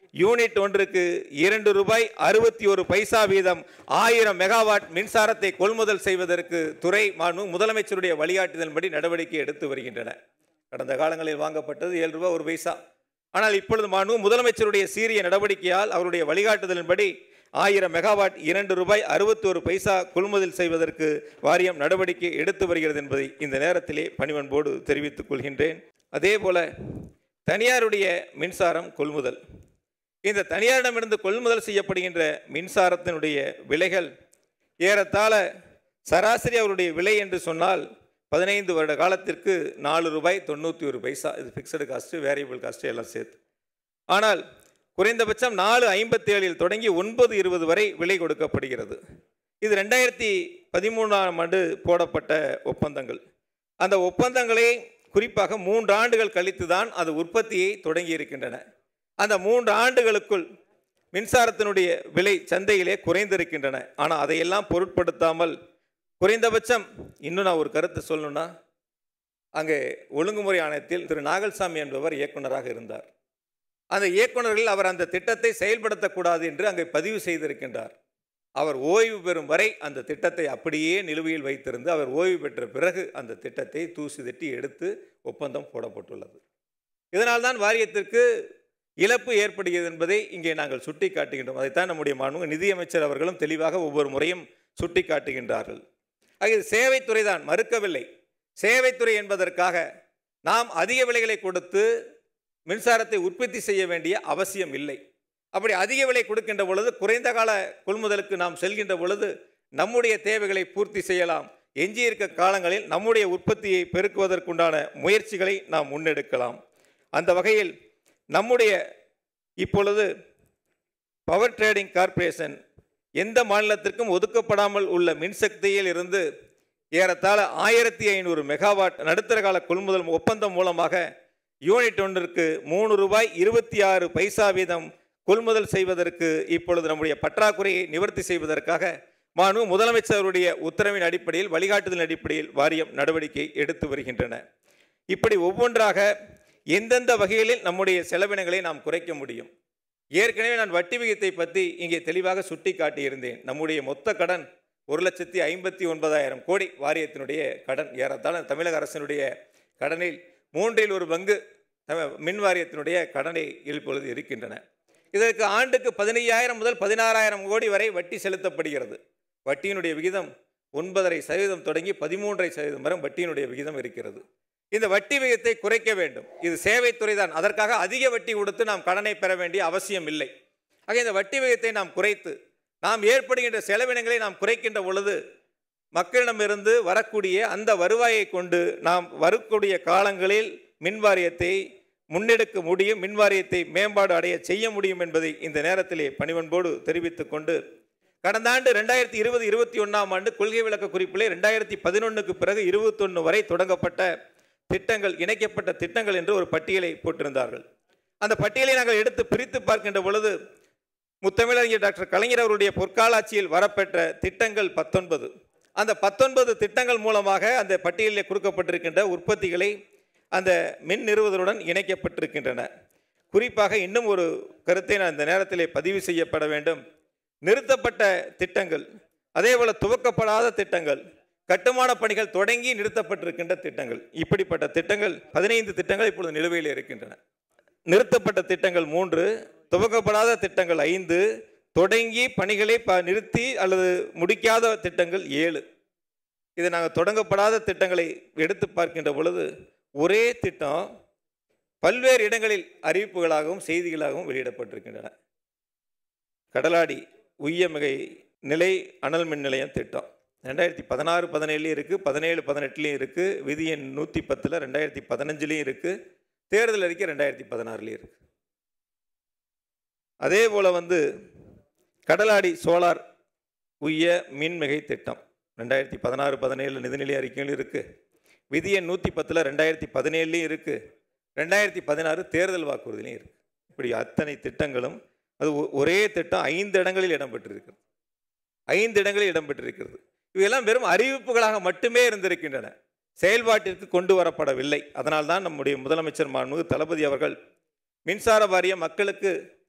யூனிட் ஒன்றுக்கு இரண்டு ரூபாய் அறுபத்தி ஒரு பைசா வீதம் ஆயிரம் மெகாவாட் மின்சாரத்தை கொள்முதல் செய்வதற்கு துறை மாண்பு முதலமைச்சருடைய வழிகாட்டுதலின்படி நடவடிக்கை எடுத்து வருகின்றன கடந்த காலங்களில் வாங்கப்பட்டது ஏழு ரூபாய் ஒரு பைசா ஆனால் இப்பொழுது மாண்பு முதலமைச்சருடைய சீரிய நடவடிக்கையால் அவருடைய வழிகாட்டுதலின்படி ஆயிரம் மெகாவாட் இரண்டு ரூபாய் அறுபத்தோரு பைசா கொள்முதல் செய்வதற்கு வாரியம் நடவடிக்கை எடுத்து வருகிறது என்பதை இந்த நேரத்திலே பணிவன்போடு தெரிவித்துக் கொள்கின்றேன் அதே போல தனியாருடைய மின்சாரம் கொள்முதல் இந்த தனியாரிடமிருந்து கொள்முதல் செய்யப்படுகின்ற மின்சாரத்தினுடைய விலைகள் ஏறத்தாழ சராசரி அவருடைய விலை என்று சொன்னால் பதினைந்து வருட காலத்திற்கு நாலு ரூபாய் தொண்ணூற்றி ஒரு பைசா இது ஃபிக்ஸடு காஸ்ட்டு வேரியபிள் காஸ்ட்டு எல்லாம் சேர்த்து ஆனால் குறைந்தபட்சம் நாலு ஐம்பத்தி ஏழில் தொடங்கி ஒன்பது இருபது வரை விலை கொடுக்கப்படுகிறது இது ரெண்டாயிரத்தி பதிமூணாம் ஆண்டு போடப்பட்ட ஒப்பந்தங்கள் அந்த ஒப்பந்தங்களை குறிப்பாக மூன்று ஆண்டுகள் கழித்து தான் அது உற்பத்தியை தொடங்கி இருக்கின்றன அந்த மூன்று ஆண்டுகளுக்குள் மின்சாரத்தினுடைய விலை சந்தையிலே குறைந்திருக்கின்றன ஆனால் அதையெல்லாம் பொருட்படுத்தாமல் குறைந்தபட்சம் இன்னும் நான் ஒரு கருத்தை சொல்லணும்னா அங்கே ஒழுங்குமுறை ஆணையத்தில் திரு நாகல்சாமி என்பவர் இயக்குனராக இருந்தார் அந்த இயக்குனர்கள் அவர் அந்த திட்டத்தை செயல்படுத்தக்கூடாது என்று அங்கே பதிவு செய்திருக்கின்றார் அவர் ஓய்வு பெறும் வரை அந்த திட்டத்தை அப்படியே நிலுவையில் வைத்திருந்து அவர் ஓய்வு பெற்ற பிறகு அந்த திட்டத்தை தூசி தட்டி எடுத்து ஒப்பந்தம் போடப்பட்டுள்ளது இதனால்தான் வாரியத்திற்கு இழப்பு ஏற்படுகிறது என்பதை இங்கே நாங்கள் சுட்டி காட்டுகின்றோம் அதைத்தான் நம்முடைய மாண்பு நிதியமைச்சர் அவர்களும் தெளிவாக ஒவ்வொரு முறையும் சுட்டி காட்டுகின்றார்கள் ஆக இது சேவைத்துறை தான் மறுக்கவில்லை சேவைத்துறை என்பதற்காக நாம் அதிக விலைகளை கொடுத்து மின்சாரத்தை உற்பத்தி செய்ய வேண்டிய அவசியம் இல்லை அப்படி அதிக விலை கொடுக்கின்ற பொழுது குறைந்த கால கொள்முதலுக்கு நாம் செல்கின்ற பொழுது நம்முடைய தேவைகளை பூர்த்தி செய்யலாம் எஞ்சியிருக்க காலங்களில் நம்முடைய உற்பத்தியை பெருக்குவதற்குண்டான முயற்சிகளை நாம் முன்னெடுக்கலாம் அந்த வகையில் நம்முடைய இப்பொழுது பவர் ட்ரேடிங் கார்ப்பரேஷன் எந்த மாநிலத்திற்கும் ஒதுக்கப்படாமல் உள்ள மின்சக்தியில் இருந்து ஏறத்தாழ ஆயிரத்தி ஐநூறு மெகாவாட் நடுத்தர கால கொள்முதல் ஒப்பந்தம் மூலமாக யூனிட் ஒன்றிற்கு மூணு ரூபாய் இருபத்தி ஆறு பைசா வீதம் கொள்முதல் செய்வதற்கு இப்பொழுது நம்முடைய பற்றாக்குறையை நிவர்த்தி செய்வதற்காக மாண்பு முதலமைச்சருடைய உத்தரவின் அடிப்படையில் வழிகாட்டுதலின் அடிப்படையில் வாரியம் நடவடிக்கை எடுத்து வருகின்றன இப்படி ஒவ்வொன்றாக எந்தெந்த வகைகளில் நம்முடைய செலவினங்களை நாம் குறைக்க முடியும் ஏற்கனவே நான் வட்டி விகிதத்தை பற்றி இங்கே தெளிவாக சுட்டி காட்டியிருந்தேன் நம்முடைய மொத்த கடன் ஒரு லட்சத்தி ஐம்பத்தி ஒன்பதாயிரம் கோடி வாரியத்தினுடைய கடன் ஏறத்தாழ தமிழக அரசினுடைய கடனில் மூன்றில் ஒரு பங்கு தம- மின் வாரியத்தினுடைய கடனை இப்பொழுது இருக்கின்றன இதற்கு ஆண்டுக்கு பதினையாயிரம் முதல் பதினாறாயிரம் கோடி வரை வட்டி செலுத்தப்படுகிறது வட்டியினுடைய விகிதம் ஒன்பதரை சதவீதம் தொடங்கி பதிமூன்றரை சதவீதம் வரை வட்டியினுடைய விகிதம் இருக்கிறது இந்த வட்டி விகிதத்தை குறைக்க வேண்டும் இது சேவைத்துறை தான் அதற்காக அதிக வட்டி கொடுத்து நாம் கடனை பெற வேண்டிய அவசியம் இல்லை ஆக இந்த வட்டி விகிதத்தை நாம் குறைத்து நாம் ஏற்படுகின்ற செலவினங்களை நாம் குறைக்கின்ற பொழுது மக்களிடமிருந்து வரக்கூடிய அந்த வருவாயை கொண்டு நாம் வரக்கூடிய காலங்களில் மின் வாரியத்தை முன்னெடுக்க முடியும் மின் வாரியத்தை மேம்பாடு அடைய செய்ய முடியும் என்பதை இந்த நேரத்திலே பணிவன்போடு தெரிவித்துக் கொண்டு கடந்த ஆண்டு ரெண்டாயிரத்தி இருபது இருபத்தி ஒன்றாம் ஆண்டு கொள்கை விளக்க குறிப்பிலே ரெண்டாயிரத்தி பதினொன்றுக்கு பிறகு இருபத்தொன்று வரை தொடங்கப்பட்ட திட்டங்கள் இணைக்கப்பட்ட திட்டங்கள் என்று ஒரு பட்டியலை போட்டிருந்தார்கள் அந்த பட்டியலை நாங்கள் எடுத்து பிரித்து பார்க்கின்ற பொழுது முத்தமிழறிஞர் டாக்டர் கலைஞர் அவருடைய பொற்காலாட்சியில் வரப்பெற்ற திட்டங்கள் பத்தொன்பது அந்த பத்தொன்பது திட்டங்கள் மூலமாக அந்த பட்டியலில் கொடுக்கப்பட்டிருக்கின்ற உற்பத்திகளை அந்த மின் நிறுவுதலுடன் இணைக்கப்பட்டிருக்கின்றன குறிப்பாக இன்னும் ஒரு கருத்தை நான் இந்த நேரத்திலே பதிவு செய்யப்பட வேண்டும் நிறுத்தப்பட்ட திட்டங்கள் அதேபோல துவக்கப்படாத திட்டங்கள் கட்டுமான பணிகள் தொடங்கி நிறுத்தப்பட்டிருக்கின்ற திட்டங்கள் இப்படிப்பட்ட திட்டங்கள் பதினைந்து திட்டங்கள் இப்பொழுது நிலுவையில் இருக்கின்றன நிறுத்தப்பட்ட திட்டங்கள் மூன்று துவக்கப்படாத திட்டங்கள் ஐந்து தொடங்கி பணிகளை ப நிறுத்தி அல்லது முடிக்காத திட்டங்கள் ஏழு இது நாங்கள் தொடங்கப்படாத திட்டங்களை எடுத்து பார்க்கின்ற பொழுது ஒரே திட்டம் பல்வேறு இடங்களில் அறிவிப்புகளாகவும் செய்திகளாகவும் வெளியிடப்பட்டிருக்கின்றன கடலாடி உய்யமிகை நிலை அனல் மின் நிலையம் திட்டம் ரெண்டாயிரத்தி பதினாறு பதினேழுலையும் இருக்குது பதினேழு பதினெட்டுலேயும் இருக்குது விதி எண் நூற்றி பத்தில் ரெண்டாயிரத்தி பதினஞ்சுலேயும் இருக்குது தேர்தல் அறிக்கை ரெண்டாயிரத்தி பதினாறுலேயும் இருக்குது அதே போல் வந்து கடலாடி சோலார் உய்ய மின்மிகை திட்டம் ரெண்டாயிரத்தி பதினாறு பதினேழு நிதிநிலை அறிக்கைகள் இருக்குது விதி எண் நூற்றி பத்தில் ரெண்டாயிரத்தி பதினேழுலையும் இருக்குது ரெண்டாயிரத்தி பதினாறு தேர்தல் வாக்குறுதிலையும் இருக்குது இப்படி அத்தனை திட்டங்களும் அது ஒ- ஒரே திட்டம் ஐந்து இடங்களில் இடம்பெற்றிருக்கிறது ஐந்து இடங்களில் இடம்பெற்றிருக்கிறது இவையெல்லாம் வெறும் அறிவிப்புகளாக மட்டுமே இருந்திருக்கின்றன செயல்பாட்டிற்கு கொண்டு வரப்படவில்லை அதனால்தான் நம்முடைய முதலமைச்சர் மாண்புமிகு தளபதி அவர்கள் மின்சார வாரிய மக்களுக்கு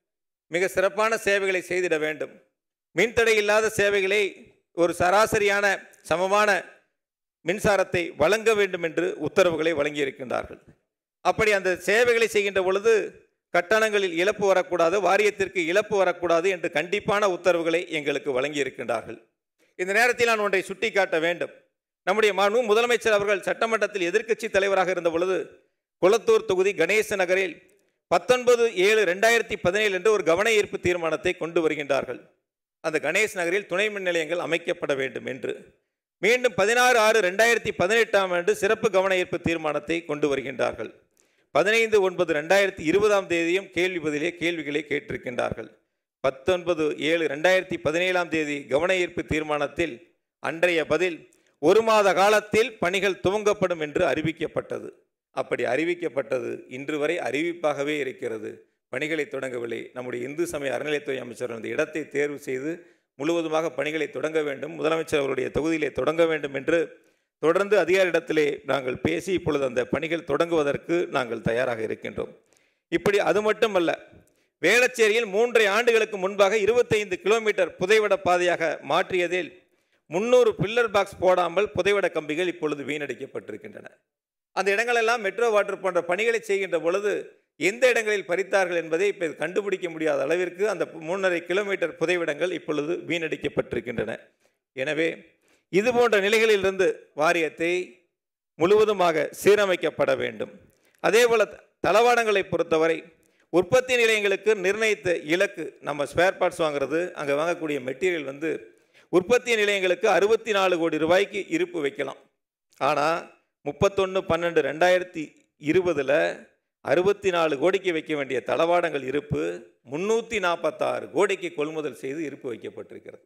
மிக சிறப்பான சேவைகளை செய்திட வேண்டும் மின்தடை இல்லாத சேவைகளை ஒரு சராசரியான சமமான மின்சாரத்தை வழங்க வேண்டும் என்று உத்தரவுகளை வழங்கியிருக்கின்றார்கள் அப்படி அந்த சேவைகளை செய்கின்ற பொழுது கட்டணங்களில் இழப்பு வரக்கூடாது வாரியத்திற்கு இழப்பு வரக்கூடாது என்று கண்டிப்பான உத்தரவுகளை எங்களுக்கு வழங்கியிருக்கின்றார்கள் இந்த நேரத்தில் நான் ஒன்றை சுட்டிக்காட்ட வேண்டும் நம்முடைய மாண்பு முதலமைச்சர் அவர்கள் சட்டமன்றத்தில் எதிர்க்கட்சி தலைவராக இருந்த பொழுது குளத்தூர் தொகுதி கணேச நகரில் பத்தொன்பது ஏழு ரெண்டாயிரத்தி பதினேழு என்று ஒரு கவன ஈர்ப்பு தீர்மானத்தை கொண்டு வருகின்றார்கள் அந்த கணேஷ் நகரில் துணை மின் நிலையங்கள் அமைக்கப்பட வேண்டும் என்று மீண்டும் பதினாறு ஆறு ரெண்டாயிரத்தி பதினெட்டாம் ஆண்டு சிறப்பு கவன ஈர்ப்பு தீர்மானத்தை கொண்டு வருகின்றார்கள் பதினைந்து ஒன்பது ரெண்டாயிரத்தி இருபதாம் தேதியும் கேள்வி பதிலே கேள்விகளை கேட்டிருக்கின்றார்கள் பத்தொன்பது ஏழு ரெண்டாயிரத்தி பதினேழாம் தேதி கவன ஈர்ப்பு தீர்மானத்தில் அன்றைய பதில் ஒரு மாத காலத்தில் பணிகள் துவங்கப்படும் என்று அறிவிக்கப்பட்டது அப்படி அறிவிக்கப்பட்டது இன்று வரை அறிவிப்பாகவே இருக்கிறது பணிகளை தொடங்கவில்லை நம்முடைய இந்து சமய அறநிலைத்துறை அமைச்சர் அந்த இடத்தை தேர்வு செய்து முழுவதுமாக பணிகளை தொடங்க வேண்டும் முதலமைச்சர் அவருடைய தொகுதியிலே தொடங்க வேண்டும் என்று தொடர்ந்து அதிகாரிடத்திலே நாங்கள் பேசி இப்பொழுது அந்த பணிகள் தொடங்குவதற்கு நாங்கள் தயாராக இருக்கின்றோம் இப்படி அது மட்டுமல்ல வேளச்சேரியில் மூன்றரை ஆண்டுகளுக்கு முன்பாக இருபத்தைந்து கிலோமீட்டர் புதைவட பாதையாக மாற்றியதில் முன்னூறு பில்லர் பாக்ஸ் போடாமல் புதைவட கம்பிகள் இப்பொழுது வீணடிக்கப்பட்டிருக்கின்றன அந்த இடங்களெல்லாம் மெட்ரோ வாட்டர் போன்ற பணிகளை செய்கின்ற பொழுது எந்த இடங்களில் பறித்தார்கள் என்பதை இப்போ கண்டுபிடிக்க முடியாத அளவிற்கு அந்த மூன்றரை கிலோமீட்டர் புதைவிடங்கள் இப்பொழுது வீணடிக்கப்பட்டிருக்கின்றன எனவே இது போன்ற நிலைகளிலிருந்து வாரியத்தை முழுவதுமாக சீரமைக்கப்பட வேண்டும் அதேபோல் தளவாடங்களை பொறுத்தவரை உற்பத்தி நிலையங்களுக்கு நிர்ணயித்த இலக்கு நம்ம ஸ்பேர் பார்ட்ஸ் வாங்குறது அங்கே வாங்கக்கூடிய மெட்டீரியல் வந்து உற்பத்தி நிலையங்களுக்கு அறுபத்தி நாலு கோடி ரூபாய்க்கு இருப்பு வைக்கலாம் ஆனால் முப்பத்தொன்று பன்னெண்டு ரெண்டாயிரத்தி இருபதில் அறுபத்தி நாலு கோடிக்கு வைக்க வேண்டிய தளவாடங்கள் இருப்பு முன்னூற்றி நாற்பத்தாறு கோடிக்கு கொள்முதல் செய்து இருப்பு வைக்கப்பட்டிருக்கிறது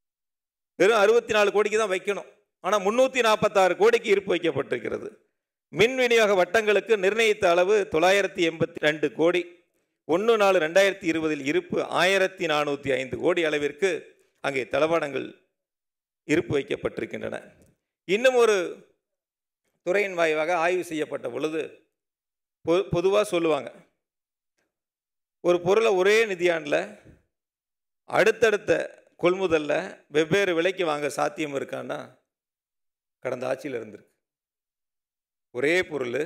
வெறும் அறுபத்தி நாலு கோடிக்கு தான் வைக்கணும் ஆனால் முன்னூற்றி நாற்பத்தாறு கோடிக்கு இருப்பு வைக்கப்பட்டிருக்கிறது மின் விநியோக வட்டங்களுக்கு நிர்ணயித்த அளவு தொள்ளாயிரத்தி எண்பத்தி ரெண்டு கோடி ஒன்று நாலு ரெண்டாயிரத்தி இருபதில் இருப்பு ஆயிரத்தி நானூற்றி ஐந்து கோடி அளவிற்கு அங்கே தளவாடங்கள் இருப்பு வைக்கப்பட்டிருக்கின்றன இன்னும் ஒரு துறையின் வாயிலாக ஆய்வு செய்யப்பட்ட பொழுது பொ பொதுவாக சொல்லுவாங்க ஒரு பொருளை ஒரே நிதியாண்டில் அடுத்தடுத்த கொள்முதலில் வெவ்வேறு விலைக்கு வாங்க சாத்தியம் இருக்கான்னா கடந்த ஆட்சியில் இருந்திருக்கு ஒரே பொருள்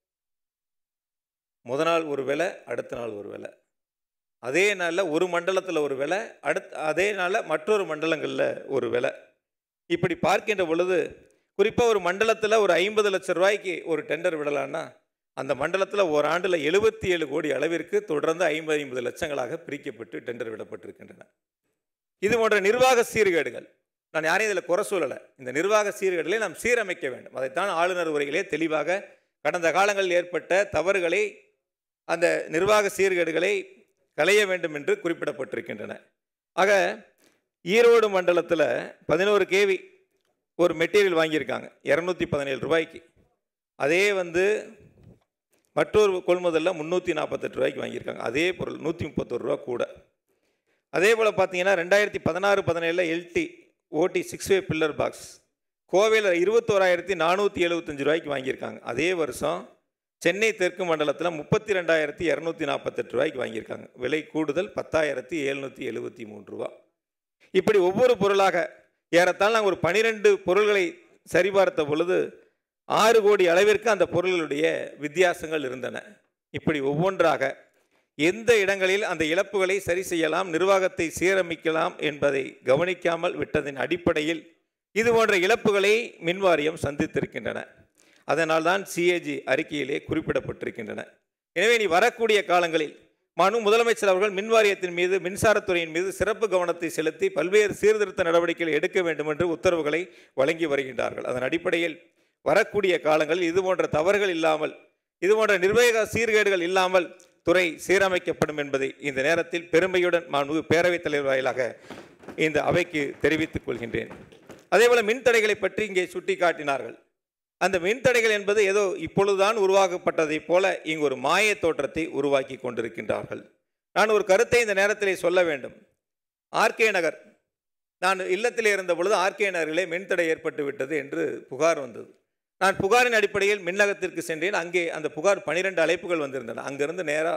முத நாள் ஒரு விலை அடுத்த நாள் ஒரு விலை அதே நாளில் ஒரு மண்டலத்தில் ஒரு விலை அடுத்த அதே நாளில் மற்றொரு மண்டலங்களில் ஒரு விலை இப்படி பார்க்கின்ற பொழுது குறிப்பாக ஒரு மண்டலத்தில் ஒரு ஐம்பது லட்சம் ரூபாய்க்கு ஒரு டெண்டர் விடலான்னா அந்த மண்டலத்தில் ஒரு ஆண்டில் எழுபத்தி ஏழு கோடி அளவிற்கு தொடர்ந்து ஐம்பது ஐம்பது லட்சங்களாக பிரிக்கப்பட்டு டெண்டர் விடப்பட்டிருக்கின்றன இது போன்ற நிர்வாக சீர்கேடுகள் நான் யாரையும் இதில் குறை சொல்லலை இந்த நிர்வாக சீர்கேடுகளை நாம் சீரமைக்க வேண்டும் அதைத்தான் ஆளுநர் உரையிலே தெளிவாக கடந்த காலங்களில் ஏற்பட்ட தவறுகளை அந்த நிர்வாக சீர்கேடுகளை களைய வேண்டும் என்று குறிப்பிடப்பட்டிருக்கின்றன ஆக ஈரோடு மண்டலத்தில் பதினோரு கேவி ஒரு மெட்டீரியல் வாங்கியிருக்காங்க இரநூத்தி பதினேழு ரூபாய்க்கு அதே வந்து மற்றொரு கொள்முதலில் முந்நூற்றி நாற்பத்தெட்டு ரூபாய்க்கு வாங்கியிருக்காங்க அதே பொருள் நூற்றி முப்பத்தொரு ரூபா கூட அதே போல் பார்த்தீங்கன்னா ரெண்டாயிரத்தி பதினாறு பதினேழில் எல்டி ஓடி சிக்ஸ் வே பில்லர் பாக்ஸ் கோவையில் இருபத்தோராயிரத்தி நானூற்றி எழுபத்தஞ்சு ரூபாய்க்கு வாங்கியிருக்காங்க அதே வருஷம் சென்னை தெற்கு மண்டலத்தில் முப்பத்தி ரெண்டாயிரத்தி இரநூத்தி நாற்பத்தெட்டு ரூபாய்க்கு வாங்கியிருக்காங்க விலை கூடுதல் பத்தாயிரத்தி எழுநூற்றி எழுபத்தி மூன்று ரூபா இப்படி ஒவ்வொரு பொருளாக ஏறத்தாழ நாங்கள் ஒரு பனிரெண்டு பொருள்களை சரிபார்த்த பொழுது ஆறு கோடி அளவிற்கு அந்த பொருள்களுடைய வித்தியாசங்கள் இருந்தன இப்படி ஒவ்வொன்றாக எந்த இடங்களில் அந்த இழப்புகளை சரி செய்யலாம் நிர்வாகத்தை சீரமைக்கலாம் என்பதை கவனிக்காமல் விட்டதின் அடிப்படையில் இது போன்ற இழப்புகளை மின்வாரியம் சந்தித்திருக்கின்றன அதனால் தான் சிஏஜி அறிக்கையிலே குறிப்பிடப்பட்டிருக்கின்றன எனவே நீ வரக்கூடிய காலங்களில் மனு முதலமைச்சர் அவர்கள் மின்வாரியத்தின் மீது மின்சாரத்துறையின் மீது சிறப்பு கவனத்தை செலுத்தி பல்வேறு சீர்திருத்த நடவடிக்கைகள் எடுக்க வேண்டும் என்று உத்தரவுகளை வழங்கி வருகின்றார்கள் அதன் அடிப்படையில் வரக்கூடிய காலங்களில் இது போன்ற தவறுகள் இல்லாமல் இது போன்ற நிர்வாக சீர்கேடுகள் இல்லாமல் துறை சீரமைக்கப்படும் என்பதை இந்த நேரத்தில் பெருமையுடன் மாண்பு பேரவைத் தலைவர் வாயிலாக இந்த அவைக்கு தெரிவித்துக் கொள்கின்றேன் அதேபோல் மின்தடைகளை பற்றி இங்கே சுட்டி காட்டினார்கள் அந்த மின்தடைகள் என்பது ஏதோ இப்பொழுதுதான் உருவாக்கப்பட்டதைப் போல இங்கு ஒரு மாய தோற்றத்தை உருவாக்கி கொண்டிருக்கின்றார்கள் நான் ஒரு கருத்தை இந்த நேரத்திலே சொல்ல வேண்டும் ஆர்கே நகர் நான் இல்லத்திலே இருந்த பொழுது ஆர்கே நகரிலே மின்தடை ஏற்பட்டு விட்டது என்று புகார் வந்தது நான் புகாரின் அடிப்படையில் மின்னகத்திற்கு சென்றேன் அங்கே அந்த புகார் பனிரெண்டு அழைப்புகள் வந்திருந்தன அங்கிருந்து நேராக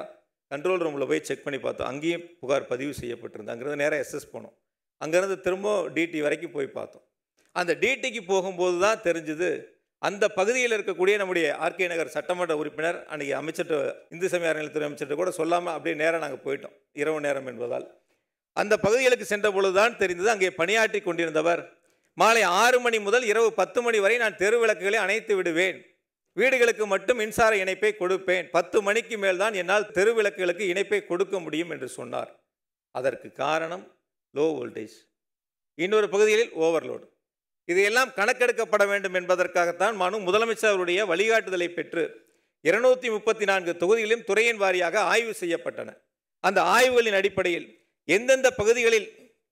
கண்ட்ரோல் ரூமில் போய் செக் பண்ணி பார்த்தோம் அங்கேயும் புகார் பதிவு செய்யப்பட்டிருந்து அங்கேருந்து நேராக எஸ்எஸ் போனோம் அங்கேருந்து திரும்ப டிடி வரைக்கும் போய் பார்த்தோம் அந்த டிடிக்கு போகும்போது தான் தெரிஞ்சுது அந்த பகுதியில் இருக்கக்கூடிய நம்முடைய ஆர்கே நகர் சட்டமன்ற உறுப்பினர் அன்றைக்கி அமைச்சர்கிட்ட இந்து சமய அறநிலையத்துறை அமைச்சர்கிட்ட கூட சொல்லாமல் அப்படியே நேராக நாங்கள் போயிட்டோம் இரவு நேரம் என்பதால் அந்த பகுதிகளுக்கு சென்ற பொழுதுதான் தெரிந்தது அங்கே பணியாற்றி கொண்டிருந்தவர் மாலை ஆறு மணி முதல் இரவு பத்து மணி வரை நான் தெரு விளக்குகளை அணைத்து விடுவேன் வீடுகளுக்கு மட்டும் மின்சார இணைப்பை கொடுப்பேன் பத்து மணிக்கு மேல் தான் என்னால் தெரு விளக்குகளுக்கு இணைப்பை கொடுக்க முடியும் என்று சொன்னார் அதற்கு காரணம் லோ வோல்டேஜ் இன்னொரு பகுதிகளில் ஓவர்லோடு இதையெல்லாம் கணக்கெடுக்கப்பட வேண்டும் என்பதற்காகத்தான் மனு முதலமைச்சர் அவருடைய வழிகாட்டுதலை பெற்று இருநூத்தி முப்பத்தி நான்கு தொகுதிகளிலும் துறையின் வாரியாக ஆய்வு செய்யப்பட்டன அந்த ஆய்வுகளின் அடிப்படையில் எந்தெந்த பகுதிகளில்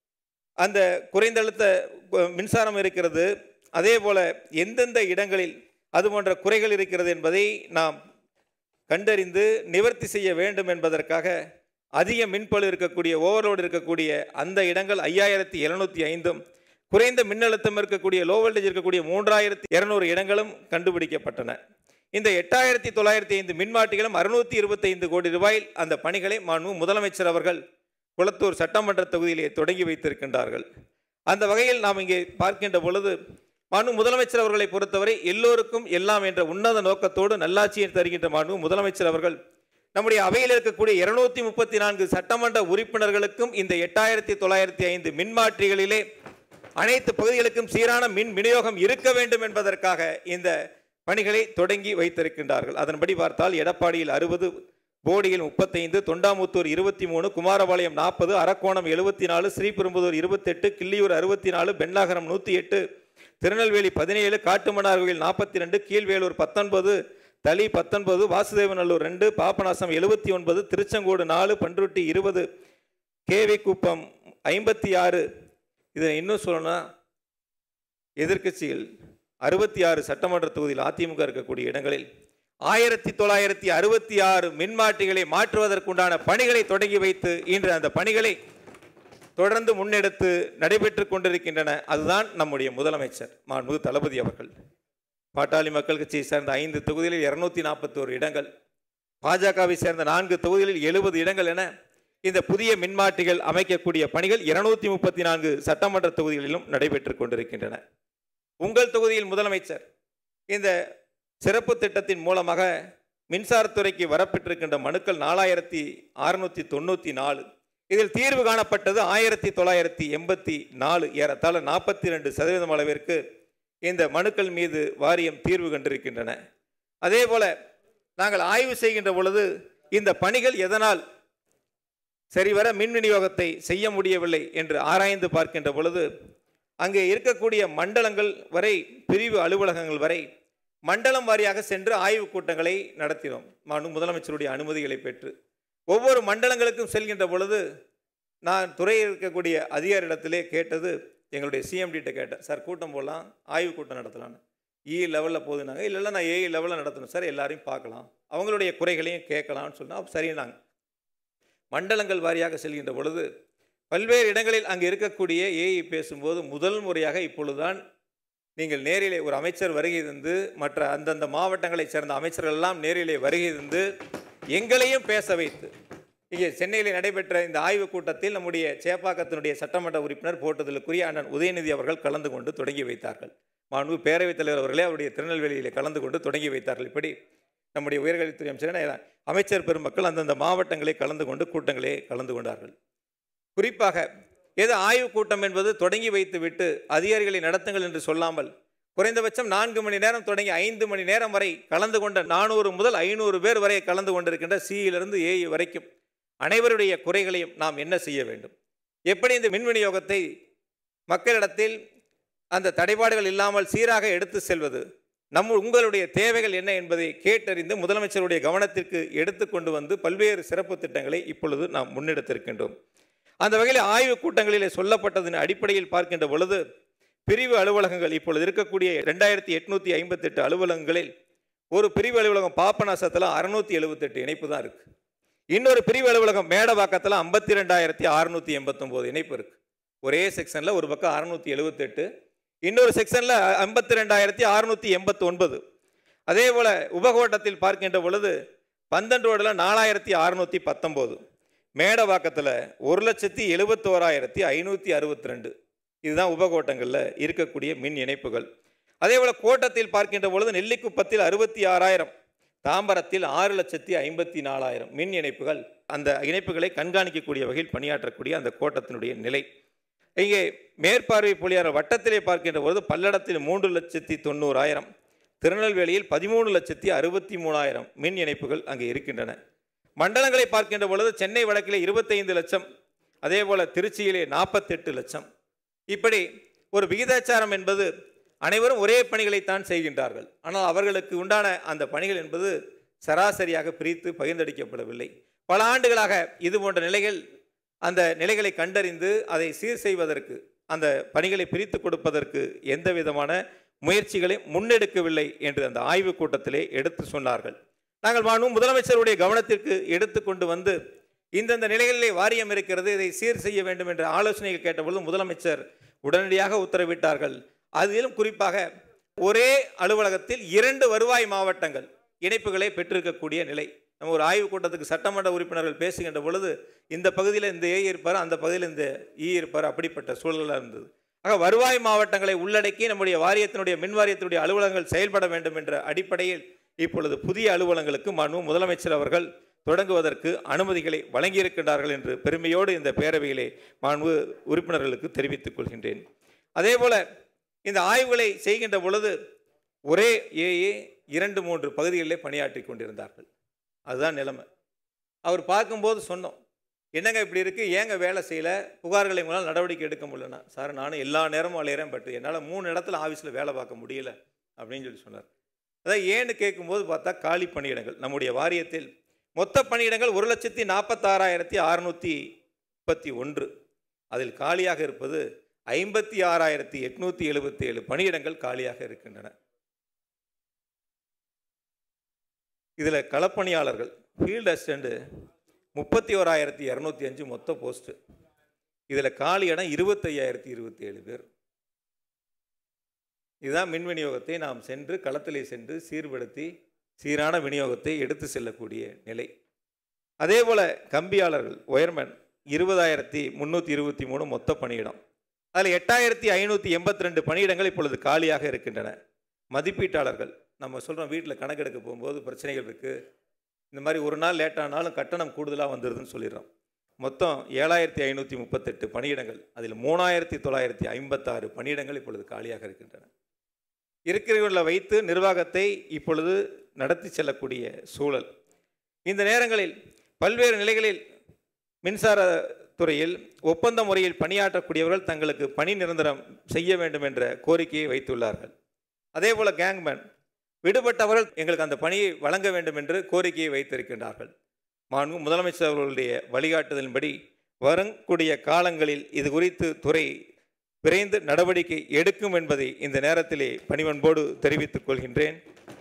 அந்த குறைந்த அழுத்த கு- மின்சாரம் இருக்கிறது அதே போல எந்தெந்த இடங்களில் அது போன்ற குறைகள் இருக்கிறது என்பதை நாம் கண்டறிந்து நிவர்த்தி செய்ய வேண்டும் என்பதற்காக அதிக மின்பளு இருக்கக்கூடிய ஓவர்லோடு இருக்கக்கூடிய அந்த இடங்கள் ஐயாயிரத்தி எழுநூற்றி ஐந்தும் குறைந்த மின்னழுத்தம் இருக்கக்கூடிய லோ வோல்டேஜ் இருக்கக்கூடிய மூன்றாயிரத்தி இருநூறு இடங்களும் கண்டுபிடிக்கப்பட்டன இந்த எட்டாயிரத்தி தொள்ளாயிரத்தி ஐந்து மின்மாட்டிகளும் அறுநூற்றி இருபத்தைந்து கோடி ரூபாயில் அந்த பணிகளை மாண்பு முதலமைச்சர் அவர்கள் குளத்தூர் சட்டமன்ற தொகுதியிலே தொடங்கி வைத்திருக்கின்றார்கள் அந்த வகையில் நாம் இங்கே பார்க்கின்ற பொழுது மாண்பு முதலமைச்சர் அவர்களை பொறுத்தவரை எல்லோருக்கும் எல்லாம் என்ற உன்னத நோக்கத்தோடு நல்லாட்சியை தருகின்ற மாண்பு முதலமைச்சர் அவர்கள் நம்முடைய அவையில் இருக்கக்கூடிய இருநூத்தி முப்பத்தி நான்கு சட்டமன்ற உறுப்பினர்களுக்கும் இந்த எட்டாயிரத்தி தொள்ளாயிரத்தி ஐந்து மின்மாற்றிகளிலே அனைத்து பகுதிகளுக்கும் சீரான மின் விநியோகம் இருக்க வேண்டும் என்பதற்காக இந்த பணிகளை தொடங்கி வைத்திருக்கின்றார்கள் அதன்படி பார்த்தால் எடப்பாடியில் அறுபது போடியில் முப்பத்தைந்து தொண்டாமுத்தூர் இருபத்தி மூணு குமாரபாளையம் நாற்பது அரக்கோணம் எழுபத்தி நாலு ஸ்ரீபெரும்புதூர் இருபத்தெட்டு கிள்ளியூர் அறுபத்தி நாலு பெண்ணாகரம் நூற்றி எட்டு திருநெல்வேலி பதினேழு காட்டுமன்னார்கோவில் நாற்பத்தி ரெண்டு கீழ்வேலூர் பத்தொன்பது தளி பத்தொன்பது வாசுதேவநல்லூர் ரெண்டு பாபநாசம் எழுபத்தி ஒன்பது திருச்செங்கோடு நாலு பன்ருட்டி இருபது கேவி குப்பம் ஐம்பத்தி ஆறு இதை இன்னும் சொல்லணும்னா எதிர்க்கட்சிகள் அறுபத்தி ஆறு சட்டமன்ற தொகுதியில் அதிமுக இருக்கக்கூடிய இடங்களில் ஆயிரத்தி தொள்ளாயிரத்தி அறுபத்தி ஆறு மின்மாற்றிகளை மாற்றுவதற்குண்டான பணிகளை தொடங்கி வைத்து இன்று அந்த பணிகளை தொடர்ந்து முன்னெடுத்து நடைபெற்று கொண்டிருக்கின்றன அதுதான் நம்முடைய முதலமைச்சர் மாண்புமிகு தளபதி அவர்கள் பாட்டாளி மக்கள் கட்சியை சேர்ந்த ஐந்து தொகுதிகளில் இருநூத்தி நாற்பத்தோரு இடங்கள் பாஜகவை சேர்ந்த நான்கு தொகுதிகளில் எழுபது இடங்கள் என இந்த புதிய மின்மாற்றிகள் அமைக்கக்கூடிய பணிகள் இருநூத்தி முப்பத்தி நான்கு சட்டமன்ற தொகுதிகளிலும் நடைபெற்று கொண்டிருக்கின்றன உங்கள் தொகுதியில் முதலமைச்சர் இந்த சிறப்பு திட்டத்தின் மூலமாக மின்சாரத்துறைக்கு வரப்பெற்றிருக்கின்ற மனுக்கள் நாலாயிரத்தி அறுநூத்தி தொண்ணூற்றி நாலு இதில் தீர்வு காணப்பட்டது ஆயிரத்தி தொள்ளாயிரத்தி எண்பத்தி நாலு ஏறத்தாழ நாற்பத்தி ரெண்டு சதவீதம் அளவிற்கு இந்த மனுக்கள் மீது வாரியம் தீர்வு கண்டிருக்கின்றன அதே போல நாங்கள் ஆய்வு செய்கின்ற பொழுது இந்த பணிகள் எதனால் சரிவர மின் விநியோகத்தை செய்ய முடியவில்லை என்று ஆராய்ந்து பார்க்கின்ற பொழுது அங்கே இருக்கக்கூடிய மண்டலங்கள் வரை பிரிவு அலுவலகங்கள் வரை மண்டலம் வாரியாக சென்று ஆய்வுக் கூட்டங்களை நடத்தினோம் மாண்பு முதலமைச்சருடைய அனுமதிகளை பெற்று ஒவ்வொரு மண்டலங்களுக்கும் செல்கின்ற பொழுது நான் துறையில் இருக்கக்கூடிய அதிகாரிடத்திலே கேட்டது எங்களுடைய சிஎம்டிட்ட கேட்டேன் சார் கூட்டம் போடலாம் ஆய்வு கூட்டம் நடத்தலான்னு இ லெவலில் போகுதுனாங்க இல்லை இல்லை நான் ஏஇ லெவலில் நடத்தணும் சார் எல்லாரையும் பார்க்கலாம் அவங்களுடைய குறைகளையும் கேட்கலாம்னு சொன்னால் சரினாங்க மண்டலங்கள் வாரியாக செல்கின்ற பொழுது பல்வேறு இடங்களில் அங்கே இருக்கக்கூடிய ஏஇ பேசும்போது முதல் முறையாக இப்பொழுதுதான் நீங்கள் நேரிலே ஒரு அமைச்சர் வருகை தந்து மற்ற அந்தந்த மாவட்டங்களைச் சேர்ந்த அமைச்சர்கள் எல்லாம் நேரிலே வருகை தந்து எங்களையும் பேச வைத்து இங்கே சென்னையில் நடைபெற்ற இந்த ஆய்வுக் கூட்டத்தில் நம்முடைய சேப்பாக்கத்தினுடைய சட்டமன்ற உறுப்பினர் போட்டுதலுக்குரிய அண்ணன் உதயநிதி அவர்கள் கலந்து கொண்டு தொடங்கி வைத்தார்கள் மாண்பு பேரவைத் தலைவர் அவர்களே அவருடைய திருநெல்வேலியிலே கலந்து கொண்டு தொடங்கி வைத்தார்கள் இப்படி நம்முடைய உயர்கல்வித்துறை அமைச்சர் அமைச்சர் பெருமக்கள் அந்தந்த மாவட்டங்களை கலந்து கொண்டு கூட்டங்களே கலந்து கொண்டார்கள் குறிப்பாக ஏதோ ஆய்வுக் கூட்டம் என்பது தொடங்கி வைத்து விட்டு அதிகாரிகளை நடத்துங்கள் என்று சொல்லாமல் குறைந்தபட்சம் நான்கு மணி நேரம் தொடங்கி ஐந்து மணி நேரம் வரை கலந்து கொண்ட நானூறு முதல் ஐநூறு பேர் வரை கலந்து கொண்டிருக்கின்ற சியிலிருந்து ஏஇ வரைக்கும் அனைவருடைய குறைகளையும் நாம் என்ன செய்ய வேண்டும் எப்படி இந்த மின் விநியோகத்தை மக்களிடத்தில் அந்த தடைபாடுகள் இல்லாமல் சீராக எடுத்து செல்வது நம்ம உங்களுடைய தேவைகள் என்ன என்பதை கேட்டறிந்து முதலமைச்சருடைய கவனத்திற்கு எடுத்து கொண்டு வந்து பல்வேறு சிறப்பு திட்டங்களை இப்பொழுது நாம் முன்னெடுத்திருக்கின்றோம் அந்த வகையில் ஆய்வுக் கூட்டங்களிலே சொல்லப்பட்டதன் அடிப்படையில் பார்க்கின்ற பொழுது பிரிவு அலுவலகங்கள் இப்பொழுது இருக்கக்கூடிய ரெண்டாயிரத்தி எட்நூற்றி ஐம்பத்தெட்டு அலுவலகங்களில் ஒரு பிரிவு அலுவலகம் பாப்பநாசத்தில் அறுநூத்தி எழுபத்தெட்டு இணைப்பு தான் இருக்குது இன்னொரு பிரிவு அலுவலகம் மேடவாக்கத்தில் ஐம்பத்தி ரெண்டாயிரத்தி அறுநூற்றி எண்பத்தொம்போது இணைப்பு இருக்குது ஒரே செக்ஷனில் ஒரு பக்கம் அறுநூற்றி எழுபத்தெட்டு இன்னொரு செக்ஷனில் ஐம்பத்தி ரெண்டாயிரத்தி அறுநூற்றி எண்பத்தி ஒன்பது அதே போல் உபகோட்டத்தில் பார்க்கின்ற பொழுது பந்தன் ரோடில் நாலாயிரத்தி அறநூற்றி பத்தொம்போது மேடவாக்கத்தில் ஒரு லட்சத்தி எழுபத்தோராயிரத்தி ஐநூற்றி அறுபத்தி ரெண்டு இதுதான் உபகோட்டங்களில் இருக்கக்கூடிய மின் இணைப்புகள் அதே போல் கோட்டத்தில் பார்க்கின்ற பொழுது நெல்லிக்குப்பத்தில் அறுபத்தி ஆறாயிரம் தாம்பரத்தில் ஆறு லட்சத்தி ஐம்பத்தி நாலாயிரம் மின் இணைப்புகள் அந்த இணைப்புகளை கண்காணிக்கக்கூடிய வகையில் பணியாற்றக்கூடிய அந்த கோட்டத்தினுடைய நிலை இங்கே மேற்பார்வை புலியார் வட்டத்திலே பார்க்கின்ற பொழுது பல்லடத்தில் மூன்று லட்சத்தி தொண்ணூறாயிரம் திருநெல்வேலியில் பதிமூணு லட்சத்தி அறுபத்தி மூணாயிரம் மின் இணைப்புகள் அங்கே இருக்கின்றன மண்டலங்களை பார்க்கின்ற பொழுது சென்னை வடக்கிலே இருபத்தைந்து லட்சம் அதே போல் திருச்சியிலே நாற்பத்தெட்டு லட்சம் இப்படி ஒரு விகிதாச்சாரம் என்பது அனைவரும் ஒரே பணிகளைத்தான் செய்கின்றார்கள் ஆனால் அவர்களுக்கு உண்டான அந்த பணிகள் என்பது சராசரியாக பிரித்து பகிர்ந்தளிக்கப்படவில்லை பல ஆண்டுகளாக இது போன்ற நிலைகள் அந்த நிலைகளை கண்டறிந்து அதை சீர் செய்வதற்கு அந்த பணிகளை பிரித்து கொடுப்பதற்கு எந்த விதமான முயற்சிகளை முன்னெடுக்கவில்லை என்று அந்த ஆய்வுக் கூட்டத்திலே எடுத்து சொன்னார்கள் நாங்கள் மாண்பு முதலமைச்சருடைய கவனத்திற்கு எடுத்து கொண்டு வந்து இந்தந்த நிலைகளிலே வாரியம் இருக்கிறது இதை சீர் செய்ய வேண்டும் என்ற ஆலோசனைகள் கேட்டபொழுது முதலமைச்சர் உடனடியாக உத்தரவிட்டார்கள் அதிலும் குறிப்பாக ஒரே அலுவலகத்தில் இரண்டு வருவாய் மாவட்டங்கள் இணைப்புகளை பெற்றிருக்கக்கூடிய நிலை நம்ம ஒரு ஆய்வுக் கூட்டத்துக்கு சட்டமன்ற உறுப்பினர்கள் பேசுகின்ற பொழுது இந்த பகுதியில் இந்த ஏ இருப்பார் அந்த பகுதியில் இந்த ஈ இருப்பார் அப்படிப்பட்ட சூழலாக இருந்தது ஆக வருவாய் மாவட்டங்களை உள்ளடக்கி நம்முடைய வாரியத்தினுடைய மின் வாரியத்தினுடைய அலுவலகங்கள் செயல்பட வேண்டும் என்ற அடிப்படையில் இப்பொழுது புதிய அலுவலகங்களுக்கு மனு முதலமைச்சர் அவர்கள் தொடங்குவதற்கு அனுமதிகளை வழங்கியிருக்கின்றார்கள் என்று பெருமையோடு இந்த பேரவையிலே மாண்பு உறுப்பினர்களுக்கு தெரிவித்துக் கொள்கின்றேன் அதேபோல இந்த ஆய்வுகளை செய்கின்ற பொழுது ஒரே ஏஏ இரண்டு மூன்று பகுதிகளிலே பணியாற்றி கொண்டிருந்தார்கள் அதுதான் நிலைமை அவர் பார்க்கும்போது சொன்னோம் என்னங்க இப்படி இருக்குது ஏங்க வேலை செய்யல புகார்களை உங்களால் நடவடிக்கை எடுக்க முடியலன்னா சார் நானும் எல்லா நேரமும் அலையிறேன் பட் என்னால் மூணு இடத்துல ஆஃபீஸில் வேலை பார்க்க முடியல அப்படின்னு சொல்லி சொன்னார் அதான் ஏன்னு கேட்கும்போது பார்த்தா காலி பணியிடங்கள் நம்முடைய வாரியத்தில் மொத்த பணியிடங்கள் ஒரு லட்சத்தி நாற்பத்தாறாயிரத்தி அறுநூற்றி முப்பத்தி ஒன்று அதில் காலியாக இருப்பது ஐம்பத்தி ஆறாயிரத்தி எட்நூற்றி எழுபத்தி ஏழு பணியிடங்கள் காலியாக இருக்கின்றன இதில் களப்பணியாளர்கள் ஃபீல்டு அசிஸ்டண்ட்டு முப்பத்தி ஓராயிரத்தி இரநூத்தி அஞ்சு மொத்த போஸ்ட்டு இதில் காலி இடம் இருபத்தையாயிரத்தி இருபத்தி ஏழு பேர் இதுதான் மின் விநியோகத்தை நாம் சென்று களத்திலே சென்று சீர்படுத்தி சீரான விநியோகத்தை எடுத்து செல்லக்கூடிய நிலை அதே போல் கம்பியாளர்கள் ஒயர்மேன் இருபதாயிரத்தி முந்நூற்றி இருபத்தி மூணு மொத்த பணியிடம் அதில் எட்டாயிரத்தி ஐநூற்றி எண்பத்தி ரெண்டு பணியிடங்கள் இப்பொழுது காலியாக இருக்கின்றன மதிப்பீட்டாளர்கள் நம்ம சொல்கிறோம் வீட்டில் கணக்கெடுக்க போகும்போது பிரச்சனைகள் இருக்குது இந்த மாதிரி ஒரு நாள் லேட்டானாலும் கட்டணம் கூடுதலாக வந்துடுதுன்னு சொல்லிடுறோம் மொத்தம் ஏழாயிரத்தி ஐநூற்றி முப்பத்தெட்டு பணியிடங்கள் அதில் மூணாயிரத்தி தொள்ளாயிரத்தி ஐம்பத்தாறு பணியிடங்கள் இப்பொழுது காலியாக இருக்கின்றன இருக்கிறவர்களை வைத்து நிர்வாகத்தை இப்பொழுது நடத்தி செல்லக்கூடிய சூழல் இந்த நேரங்களில் பல்வேறு நிலைகளில் மின்சார துறையில் ஒப்பந்த முறையில் பணியாற்றக்கூடியவர்கள் தங்களுக்கு பணி நிரந்தரம் செய்ய வேண்டும் என்ற கோரிக்கையை வைத்துள்ளார்கள் அதே போல் கேங்மேன் விடுபட்டவர்கள் எங்களுக்கு அந்த பணியை வழங்க வேண்டும் என்று கோரிக்கையை வைத்திருக்கின்றார்கள் மாண்பு முதலமைச்சர் அவர்களுடைய வழிகாட்டுதலின்படி வரக்கூடிய காலங்களில் இது குறித்து துறை விரைந்து நடவடிக்கை எடுக்கும் என்பதை இந்த நேரத்திலே பணிவன்போடு தெரிவித்துக் கொள்கின்றேன்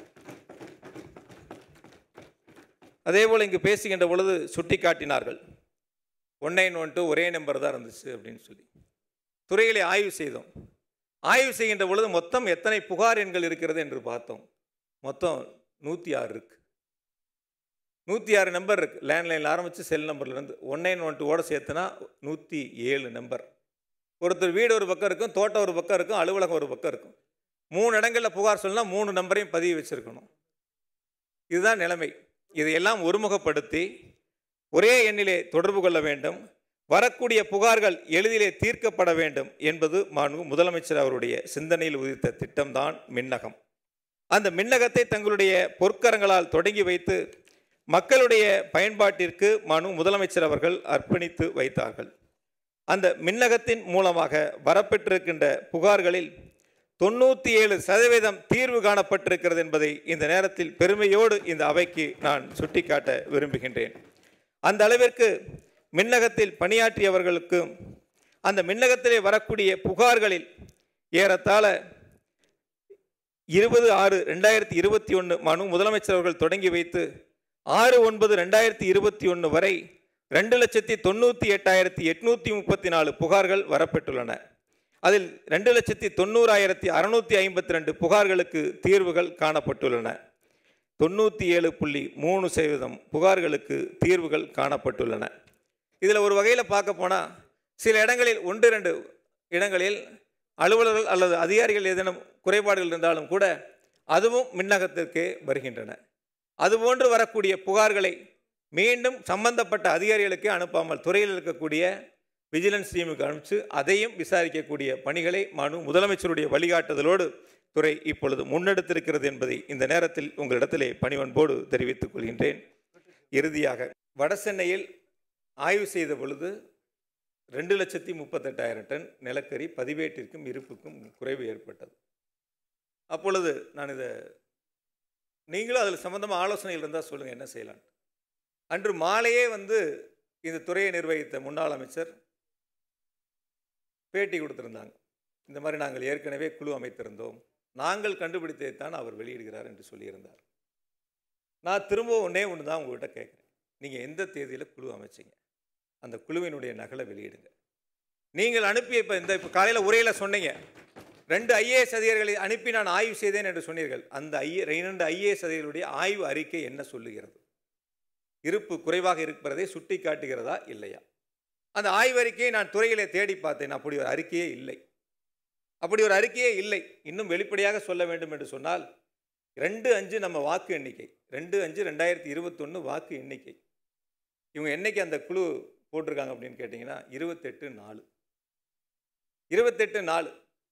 அதேபோல் இங்கு பேசுகின்ற பொழுது சுட்டி காட்டினார்கள் ஒன் நைன் ஒன் டூ ஒரே நம்பர் தான் இருந்துச்சு அப்படின்னு சொல்லி துறையிலே ஆய்வு செய்தோம் ஆய்வு செய்கின்ற பொழுது மொத்தம் எத்தனை புகார் எண்கள் இருக்கிறது என்று பார்த்தோம் மொத்தம் நூற்றி ஆறு இருக்கு நூற்றி ஆறு நம்பர் இருக்கு லேண்ட்லைனில் ஆரம்பித்து செல் நம்பர்லேருந்து ஒன் நைன் ஒன் டூவோட சேர்த்துனா நூற்றி ஏழு நம்பர் ஒருத்தர் வீடு ஒரு பக்கம் இருக்கும் தோட்டம் ஒரு பக்கம் இருக்கும் அலுவலகம் ஒரு பக்கம் இருக்கும் மூணு இடங்களில் புகார் சொல்லலாம் மூணு நம்பரையும் பதிவு வச்சுருக்கணும் இதுதான் நிலைமை இதையெல்லாம் ஒருமுகப்படுத்தி ஒரே எண்ணிலே தொடர்பு கொள்ள வேண்டும் வரக்கூடிய புகார்கள் எளிதிலே தீர்க்கப்பட வேண்டும் என்பது மாண்பு முதலமைச்சர் அவருடைய சிந்தனையில் உதித்த திட்டம்தான் மின்னகம் அந்த மின்னகத்தை தங்களுடைய பொற்கரங்களால் தொடங்கி வைத்து மக்களுடைய பயன்பாட்டிற்கு மனு முதலமைச்சர் அவர்கள் அர்ப்பணித்து வைத்தார்கள் அந்த மின்னகத்தின் மூலமாக வரப்பெற்றிருக்கின்ற புகார்களில் தொண்ணூற்றி ஏழு சதவீதம் தீர்வு காணப்பட்டிருக்கிறது என்பதை இந்த நேரத்தில் பெருமையோடு இந்த அவைக்கு நான் சுட்டிக்காட்ட விரும்புகின்றேன் அந்த அளவிற்கு மின்னகத்தில் பணியாற்றியவர்களுக்கு அந்த மின்னகத்திலே வரக்கூடிய புகார்களில் ஏறத்தாழ இருபது ஆறு ரெண்டாயிரத்தி இருபத்தி ஒன்று மனு முதலமைச்சர் அவர்கள் தொடங்கி வைத்து ஆறு ஒன்பது ரெண்டாயிரத்தி இருபத்தி ஒன்று வரை ரெண்டு லட்சத்தி தொண்ணூற்றி எட்டாயிரத்தி எட்நூற்றி முப்பத்தி நாலு புகார்கள் வரப்பெற்றுள்ளன அதில் ரெண்டு லட்சத்தி தொண்ணூறாயிரத்தி அறுநூற்றி ஐம்பத்தி ரெண்டு புகார்களுக்கு தீர்வுகள் காணப்பட்டுள்ளன தொண்ணூற்றி ஏழு புள்ளி மூணு சதவீதம் புகார்களுக்கு தீர்வுகள் காணப்பட்டுள்ளன இதில் ஒரு வகையில் பார்க்க போனால் சில இடங்களில் ஒன்று ரெண்டு இடங்களில் அலுவலர்கள் அல்லது அதிகாரிகள் ஏதேனும் குறைபாடுகள் இருந்தாலும் கூட அதுவும் மின்னகத்திற்கே வருகின்றன அதுபோன்று வரக்கூடிய புகார்களை மீண்டும் சம்பந்தப்பட்ட அதிகாரிகளுக்கே அனுப்பாமல் துறையில் இருக்கக்கூடிய விஜிலன்ஸ் டீமுக்கு அனுப்பிச்சு அதையும் விசாரிக்கக்கூடிய பணிகளை மனு முதலமைச்சருடைய வழிகாட்டுதலோடு துறை இப்பொழுது முன்னெடுத்திருக்கிறது என்பதை இந்த நேரத்தில் உங்களிடத்திலே பணிவன்போடு தெரிவித்துக் கொள்கின்றேன் இறுதியாக வடசென்னையில் ஆய்வு செய்த பொழுது ரெண்டு லட்சத்தி முப்பத்தெட்டாயிரம் டன் நிலக்கரி பதிவேட்டிற்கும் இருப்புக்கும் குறைவு ஏற்பட்டது அப்பொழுது நான் இதை நீங்களும் அதில் சம்பந்தமாக ஆலோசனைகள் இருந்தால் சொல்லுங்கள் என்ன செய்யலாம் அன்று மாலையே வந்து இந்த துறையை நிர்வகித்த முன்னாள் அமைச்சர் பேட்டி கொடுத்திருந்தாங்க இந்த மாதிரி நாங்கள் ஏற்கனவே குழு அமைத்திருந்தோம் நாங்கள் கண்டுபிடித்ததைத்தான் அவர் வெளியிடுகிறார் என்று சொல்லியிருந்தார் நான் திரும்ப ஒன்றே ஒன்று தான் உங்கள்கிட்ட கேட்குறேன் நீங்கள் எந்த தேதியில் குழு அமைச்சிங்க அந்த குழுவினுடைய நகலை வெளியிடுங்க நீங்கள் அனுப்பிய இப்போ இந்த இப்போ காலையில் உரையில் சொன்னீங்க ரெண்டு ஐஏஎஸ் அதிகாரிகளை அனுப்பி நான் ஆய்வு செய்தேன் என்று சொன்னீர்கள் அந்த ஐஏ இரண்டு ஐஏஎஸ் அதிகாரிகளுடைய ஆய்வு அறிக்கை என்ன சொல்லுகிறது இருப்பு குறைவாக இருக்கிறதை சுட்டி காட்டுகிறதா இல்லையா அந்த ஆய்வறிக்கையை நான் துறையிலே தேடி பார்த்தேன் அப்படி ஒரு அறிக்கையே இல்லை அப்படி ஒரு அறிக்கையே இல்லை இன்னும் வெளிப்படையாக சொல்ல வேண்டும் என்று சொன்னால் ரெண்டு அஞ்சு நம்ம வாக்கு எண்ணிக்கை ரெண்டு அஞ்சு ரெண்டாயிரத்தி இருபத்தொன்று வாக்கு எண்ணிக்கை இவங்க என்னைக்கு அந்த குழு போட்டிருக்காங்க அப்படின்னு கேட்டிங்கன்னா இருபத்தெட்டு நாலு இருபத்தெட்டு நாலு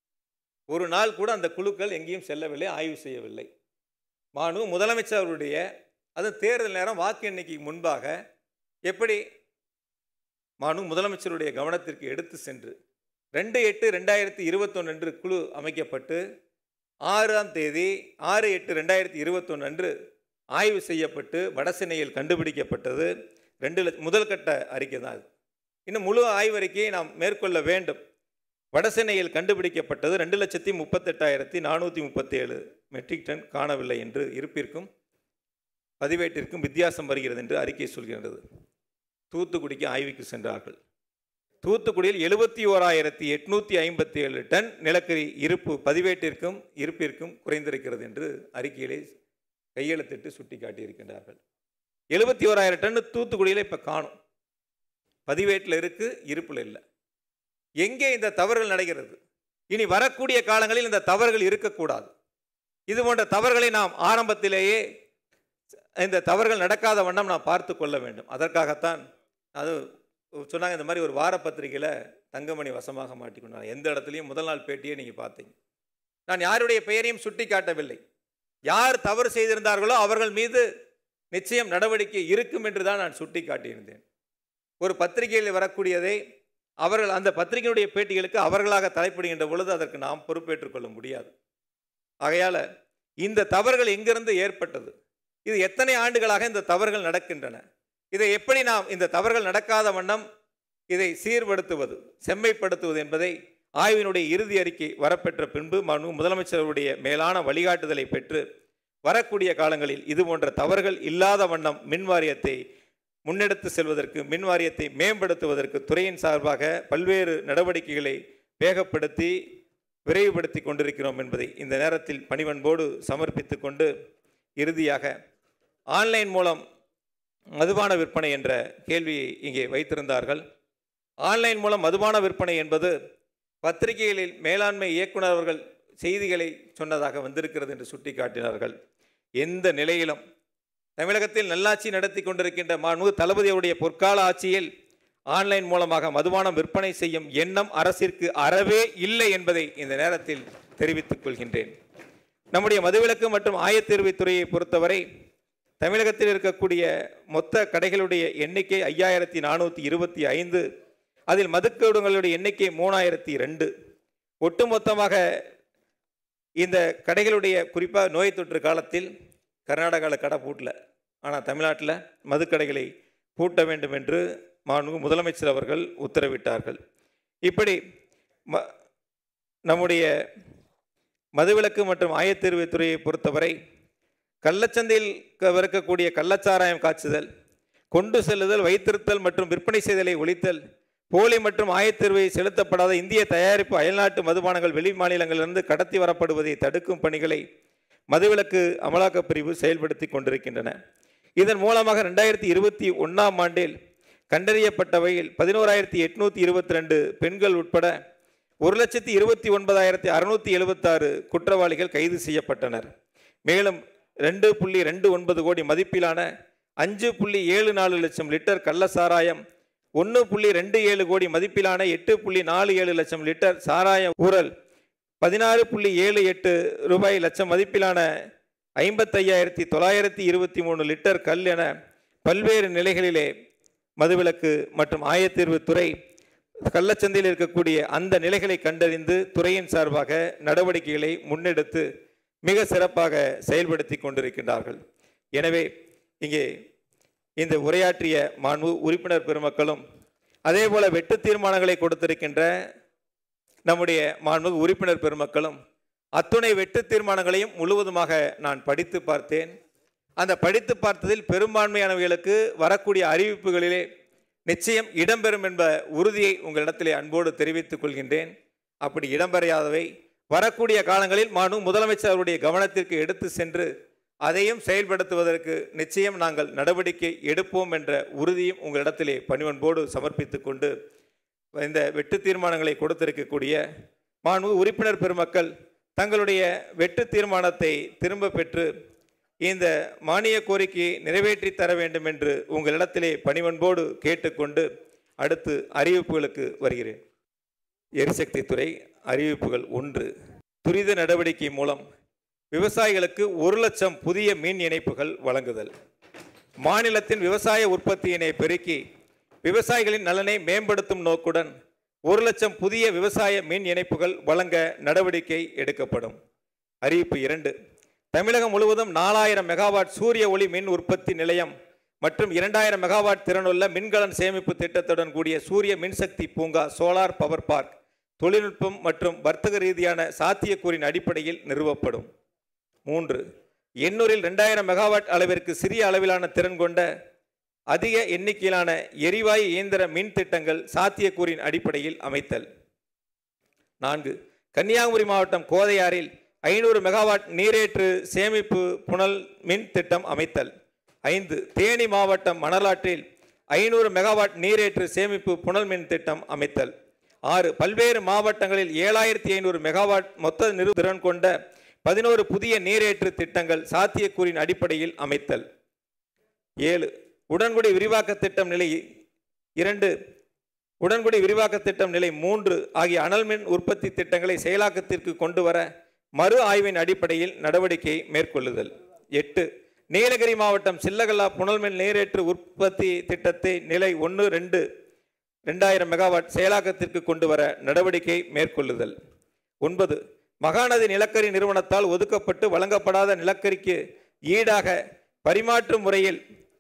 ஒரு நாள் கூட அந்த குழுக்கள் எங்கேயும் செல்லவில்லை ஆய்வு செய்யவில்லை மானு முதலமைச்சர் அவருடைய அது தேர்தல் நேரம் வாக்கு எண்ணிக்கைக்கு முன்பாக எப்படி மானு முதலமைச்சருடைய கவனத்திற்கு எடுத்து சென்று ரெண்டு எட்டு ரெண்டாயிரத்தி இருபத்தொன்று அன்று குழு அமைக்கப்பட்டு ஆறாம் தேதி ஆறு எட்டு ரெண்டாயிரத்தி இருபத்தொன்று அன்று ஆய்வு செய்யப்பட்டு வடசென்னையில் கண்டுபிடிக்கப்பட்டது ரெண்டு லட்ச முதல் கட்ட அறிக்கை தான் அது இன்னும் முழு ஆய்வறிக்கையை நாம் மேற்கொள்ள வேண்டும் வடசென்னையில் கண்டுபிடிக்கப்பட்டது ரெண்டு லட்சத்தி முப்பத்தெட்டாயிரத்தி நானூற்றி முப்பத்தேழு மெட்ரிக் டன் காணவில்லை என்று இருப்பிற்கும் பதிவேட்டிற்கும் வித்தியாசம் வருகிறது என்று அறிக்கை சொல்கிறது தூத்துக்குடிக்கு ஆய்வுக்கு சென்றார்கள் தூத்துக்குடியில் எழுபத்தி ஓராயிரத்தி எட்நூற்றி ஐம்பத்தி ஏழு டன் நிலக்கரி இருப்பு பதிவேட்டிற்கும் இருப்பிற்கும் குறைந்திருக்கிறது என்று அறிக்கையிலே கையெழுத்திட்டு சுட்டி காட்டியிருக்கின்றார்கள் எழுபத்தி ஓராயிரம் டன் தூத்துக்குடியில் இப்போ காணும் பதிவேட்டில் இருக்குது இருப்பில் இல்லை எங்கே இந்த தவறுகள் நடக்கிறது இனி வரக்கூடிய காலங்களில் இந்த தவறுகள் இருக்கக்கூடாது இது போன்ற தவறுகளை நாம் ஆரம்பத்திலேயே இந்த தவறுகள் நடக்காத வண்ணம் நாம் பார்த்து கொள்ள வேண்டும் அதற்காகத்தான் அது சொன்னாங்க இந்த மாதிரி ஒரு வார பத்திரிகையில் தங்கமணி வசமாக மாட்டிக்கொண்டாங்க எந்த இடத்துலையும் முதல் நாள் பேட்டியை நீங்கள் பார்த்தீங்க நான் யாருடைய பெயரையும் சுட்டி காட்டவில்லை யார் தவறு செய்திருந்தார்களோ அவர்கள் மீது நிச்சயம் நடவடிக்கை இருக்கும் என்று தான் நான் சுட்டி காட்டியிருந்தேன் ஒரு பத்திரிகையில் வரக்கூடியதை அவர்கள் அந்த பத்திரிகையினுடைய பேட்டிகளுக்கு அவர்களாக தலைப்பிடுகின்ற பொழுது அதற்கு நாம் பொறுப்பேற்றுக் கொள்ள முடியாது ஆகையால் இந்த தவறுகள் எங்கிருந்து ஏற்பட்டது இது எத்தனை ஆண்டுகளாக இந்த தவறுகள் நடக்கின்றன இதை எப்படி நாம் இந்த தவறுகள் நடக்காத வண்ணம் இதை சீர்படுத்துவது செம்மைப்படுத்துவது என்பதை ஆய்வினுடைய இறுதி அறிக்கை வரப்பெற்ற பின்பு மனு முதலமைச்சருடைய மேலான வழிகாட்டுதலை பெற்று வரக்கூடிய காலங்களில் இது போன்ற தவறுகள் இல்லாத வண்ணம் மின் வாரியத்தை முன்னெடுத்து செல்வதற்கு மின் வாரியத்தை மேம்படுத்துவதற்கு துறையின் சார்பாக பல்வேறு நடவடிக்கைகளை வேகப்படுத்தி விரைவுபடுத்தி கொண்டிருக்கிறோம் என்பதை இந்த நேரத்தில் பணிவன்போடு சமர்ப்பித்து கொண்டு இறுதியாக ஆன்லைன் மூலம் மதுபான விற்பனை என்ற கேள்வியை இங்கே வைத்திருந்தார்கள் ஆன்லைன் மூலம் மதுபான விற்பனை என்பது பத்திரிகைகளில் மேலாண்மை இயக்குனர் அவர்கள் செய்திகளை சொன்னதாக வந்திருக்கிறது என்று சுட்டிக்காட்டினார்கள் எந்த நிலையிலும் தமிழகத்தில் நல்லாட்சி நடத்தி கொண்டிருக்கின்ற மாண்பு தளபதி அவருடைய பொற்கால ஆட்சியில் ஆன்லைன் மூலமாக மதுபானம் விற்பனை செய்யும் எண்ணம் அரசிற்கு அறவே இல்லை என்பதை இந்த நேரத்தில் தெரிவித்துக் கொள்கின்றேன் நம்முடைய மதுவிலக்கு மற்றும் ஆயத்தீர்வைத்துறையை பொறுத்தவரை தமிழகத்தில் இருக்கக்கூடிய மொத்த கடைகளுடைய எண்ணிக்கை ஐயாயிரத்தி நானூற்றி இருபத்தி ஐந்து அதில் மதுக்கூடங்களுடைய எண்ணிக்கை மூணாயிரத்தி ரெண்டு ஒட்டுமொத்தமாக இந்த கடைகளுடைய குறிப்பாக நோய் தொற்று காலத்தில் கர்நாடகாவில் கடை பூட்டல ஆனால் தமிழ்நாட்டில் மதுக்கடைகளை பூட்ட வேண்டும் என்று மாண்பு முதலமைச்சர் அவர்கள் உத்தரவிட்டார்கள் இப்படி ம நம்முடைய மதுவிலக்கு மற்றும் ஆயத்தீர்வைத்துறையை பொறுத்தவரை கள்ளச்சந்தையில் க- இருக்கக்கூடிய கள்ளச்சாராயம் காய்ச்சுதல் கொண்டு செல்லுதல் வைத்திருத்தல் மற்றும் விற்பனை செய்தலை ஒழித்தல் போலி மற்றும் ஆயத்தீர்வை செலுத்தப்படாத இந்திய தயாரிப்பு அயல்நாட்டு மதுபானங்கள் வெளி மாநிலங்களிலிருந்து கடத்தி வரப்படுவதை தடுக்கும் பணிகளை மதுவிலக்கு அமலாக்கப் பிரிவு செயல்படுத்தி கொண்டிருக்கின்றன இதன் மூலமாக ரெண்டாயிரத்தி இருபத்தி ஒன்றாம் ஆண்டில் கண்டறியப்பட்டவையில் பதினோராயிரத்தி எட்நூற்றி இருபத்தி ரெண்டு பெண்கள் உட்பட ஒரு லட்சத்தி இருபத்தி ஒன்பதாயிரத்தி அறுநூற்றி எழுபத்தாறு குற்றவாளிகள் கைது செய்யப்பட்டனர் மேலும் ரெண்டு புள்ளி ரெண்டு ஒன்பது கோடி மதிப்பிலான அஞ்சு புள்ளி ஏழு நாலு லட்சம் லிட்டர் கள்ள சாராயம் ஒன்று புள்ளி ரெண்டு ஏழு கோடி மதிப்பிலான எட்டு புள்ளி நாலு ஏழு லட்சம் லிட்டர் சாராய ஊரல் பதினாறு புள்ளி ஏழு எட்டு ரூபாய் லட்சம் மதிப்பிலான ஐம்பத்தையாயிரத்தி தொள்ளாயிரத்தி இருபத்தி மூணு லிட்டர் கல் என பல்வேறு நிலைகளிலே மதுவிலக்கு மற்றும் ஆயத்தீர்வு துறை கள்ளச்சந்தையில் இருக்கக்கூடிய அந்த நிலைகளை கண்டறிந்து துறையின் சார்பாக நடவடிக்கைகளை முன்னெடுத்து மிக சிறப்பாக செயல்படுத்தி கொண்டிருக்கின்றார்கள் எனவே இங்கே இந்த உரையாற்றிய மாண்பு உறுப்பினர் பெருமக்களும் அதே போல வெட்டு தீர்மானங்களை கொடுத்திருக்கின்ற நம்முடைய மாண்புமிகு உறுப்பினர் பெருமக்களும் அத்துணை வெட்டு தீர்மானங்களையும் முழுவதுமாக நான் படித்து பார்த்தேன் அந்த படித்து பார்த்ததில் பெரும்பான்மையானவர்களுக்கு வரக்கூடிய அறிவிப்புகளிலே நிச்சயம் இடம்பெறும் என்ப உறுதியை உங்களிடத்திலே அன்போடு தெரிவித்துக் கொள்கின்றேன் அப்படி இடம்பெறாதவை வரக்கூடிய காலங்களில் மானு முதலமைச்சர் அவருடைய கவனத்திற்கு எடுத்து சென்று அதையும் செயல்படுத்துவதற்கு நிச்சயம் நாங்கள் நடவடிக்கை எடுப்போம் என்ற உறுதியும் உங்களிடத்திலே பணிவன்போடு சமர்ப்பித்துக் கொண்டு இந்த வெட்டு தீர்மானங்களை கொடுத்திருக்கக்கூடிய மாண்பு உறுப்பினர் பெருமக்கள் தங்களுடைய வெட்டு தீர்மானத்தை திரும்ப பெற்று இந்த மானிய கோரிக்கையை நிறைவேற்றி தர வேண்டும் என்று உங்களிடத்திலே பணிவன்போடு கேட்டுக்கொண்டு அடுத்து அறிவிப்புகளுக்கு வருகிறேன் எரிசக்தி துறை அறிவிப்புகள் ஒன்று துரித நடவடிக்கை மூலம் விவசாயிகளுக்கு ஒரு லட்சம் புதிய மின் இணைப்புகள் வழங்குதல் மாநிலத்தின் விவசாய உற்பத்தியினை பெருக்கி விவசாயிகளின் நலனை மேம்படுத்தும் நோக்குடன் ஒரு லட்சம் புதிய விவசாய மின் இணைப்புகள் வழங்க நடவடிக்கை எடுக்கப்படும் அறிவிப்பு இரண்டு தமிழகம் முழுவதும் நாலாயிரம் மெகாவாட் சூரிய ஒளி மின் உற்பத்தி நிலையம் மற்றும் இரண்டாயிரம் மெகாவாட் திறனுள்ள மின்கலன் சேமிப்பு திட்டத்துடன் கூடிய சூரிய மின்சக்தி பூங்கா சோலார் பவர் பார்க் தொழில்நுட்பம் மற்றும் வர்த்தக ரீதியான சாத்தியக்கூறின் அடிப்படையில் நிறுவப்படும் மூன்று எண்ணூரில் ரெண்டாயிரம் மெகாவாட் அளவிற்கு சிறிய அளவிலான திறன் கொண்ட அதிக எண்ணிக்கையிலான எரிவாயு இயந்திர மின் திட்டங்கள் சாத்தியக்கூறின் அடிப்படையில் அமைத்தல் நான்கு கன்னியாகுமரி மாவட்டம் கோதையாறில் ஐநூறு மெகாவாட் நீரேற்று சேமிப்பு புனல் மின் திட்டம் அமைத்தல் ஐந்து தேனி மாவட்டம் மணலாற்றில் ஐநூறு மெகாவாட் நீரேற்று சேமிப்பு புனல் மின் திட்டம் அமைத்தல் ஆறு பல்வேறு மாவட்டங்களில் ஏழாயிரத்தி ஐநூறு மெகாவாட் மொத்த நிறு திறன் கொண்ட பதினோரு புதிய நீரேற்று திட்டங்கள் சாத்தியக்கூறின் அடிப்படையில் அமைத்தல் ஏழு உடன்குடி விரிவாக்க திட்டம் நிலை இரண்டு உடன்குடி விரிவாக்க திட்டம் நிலை மூன்று ஆகிய அனல் மின் உற்பத்தி திட்டங்களை செயலாக்கத்திற்கு கொண்டு வர மறு ஆய்வின் அடிப்படையில் நடவடிக்கை மேற்கொள்ளுதல் எட்டு நீலகிரி மாவட்டம் சில்லகல்லா புனல்மின் நீரேற்று உற்பத்தி திட்டத்தை நிலை ஒன்று ரெண்டு ரெண்டாயிரம் மெகாவாட் செயலாக்கத்திற்கு கொண்டு வர நடவடிக்கை மேற்கொள்ளுதல் ஒன்பது மகாநதி நிலக்கரி நிறுவனத்தால் ஒதுக்கப்பட்டு வழங்கப்படாத நிலக்கரிக்கு ஈடாக பரிமாற்று முறையில்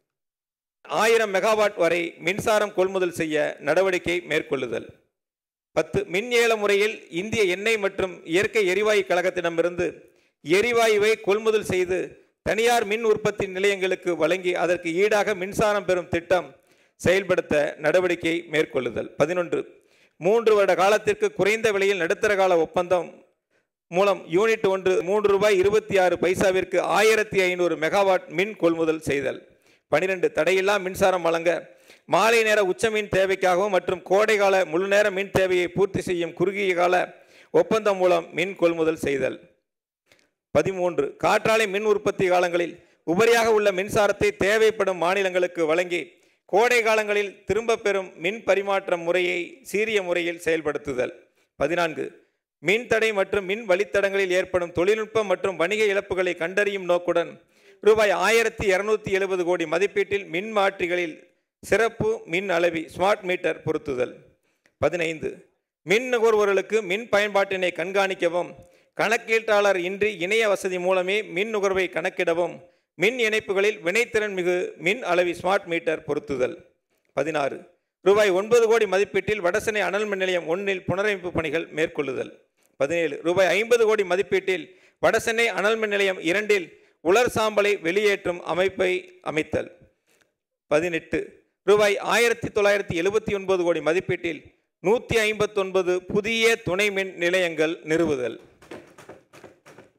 ஆயிரம் மெகாவாட் வரை மின்சாரம் கொள்முதல் செய்ய நடவடிக்கை மேற்கொள்ளுதல் பத்து மின் ஏல முறையில் இந்திய எண்ணெய் மற்றும் இயற்கை எரிவாயு கழகத்திடமிருந்து எரிவாயுவை கொள்முதல் செய்து தனியார் மின் உற்பத்தி நிலையங்களுக்கு வழங்கி அதற்கு ஈடாக மின்சாரம் பெறும் திட்டம் செயல்படுத்த நடவடிக்கை மேற்கொள்ளுதல் பதினொன்று மூன்று வருட காலத்திற்கு குறைந்த விலையில் நடுத்தர கால ஒப்பந்தம் மூலம் யூனிட் ஒன்று மூன்று ரூபாய் இருபத்தி ஆறு பைசாவிற்கு ஆயிரத்தி ஐநூறு மெகாவாட் மின் கொள்முதல் செய்தல் பனிரெண்டு தடையில்லா மின்சாரம் வழங்க மாலை நேர உச்ச மின் தேவைக்காகவும் மற்றும் கோடைகால முழு நேர மின் தேவையை பூர்த்தி செய்யும் குறுகிய கால ஒப்பந்தம் மூலம் மின் கொள்முதல் செய்தல் பதிமூன்று காற்றாலை மின் உற்பத்தி காலங்களில் உபரியாக உள்ள மின்சாரத்தை தேவைப்படும் மாநிலங்களுக்கு வழங்கி கோடை காலங்களில் திரும்பப் பெறும் மின் பரிமாற்ற முறையை சீரிய முறையில் செயல்படுத்துதல் பதினான்கு மின் தடை மற்றும் மின் வழித்தடங்களில் ஏற்படும் தொழில்நுட்ப மற்றும் வணிக இழப்புகளை கண்டறியும் நோக்குடன் ரூபாய் ஆயிரத்தி இரநூத்தி எழுபது கோடி மதிப்பீட்டில் மின் மாற்றிகளில் சிறப்பு மின் அளவி ஸ்மார்ட் மீட்டர் பொருத்துதல் பதினைந்து மின் நுகர்வோர்களுக்கு மின் பயன்பாட்டினை கண்காணிக்கவும் கணக்கீட்டாளர் இன்றி இணைய வசதி மூலமே மின் நுகர்வை கணக்கிடவும் மின் இணைப்புகளில் வினைத்திறன் மிகு மின் அளவி ஸ்மார்ட் மீட்டர் பொருத்துதல் பதினாறு ரூபாய் ஒன்பது கோடி மதிப்பீட்டில் வடசென்னை அனல் மின் நிலையம் ஒன்றில் புனரமைப்பு பணிகள் மேற்கொள்ளுதல் பதினேழு ரூபாய் ஐம்பது கோடி மதிப்பீட்டில் வடசென்னை அனல் மின் நிலையம் இரண்டில் உலர் சாம்பலை வெளியேற்றும் அமைப்பை அமைத்தல் பதினெட்டு ரூபாய் ஆயிரத்தி தொள்ளாயிரத்தி எழுபத்தி ஒன்பது கோடி மதிப்பீட்டில் நூற்றி ஐம்பத்தொன்பது புதிய துணை மின் நிலையங்கள் நிறுவுதல்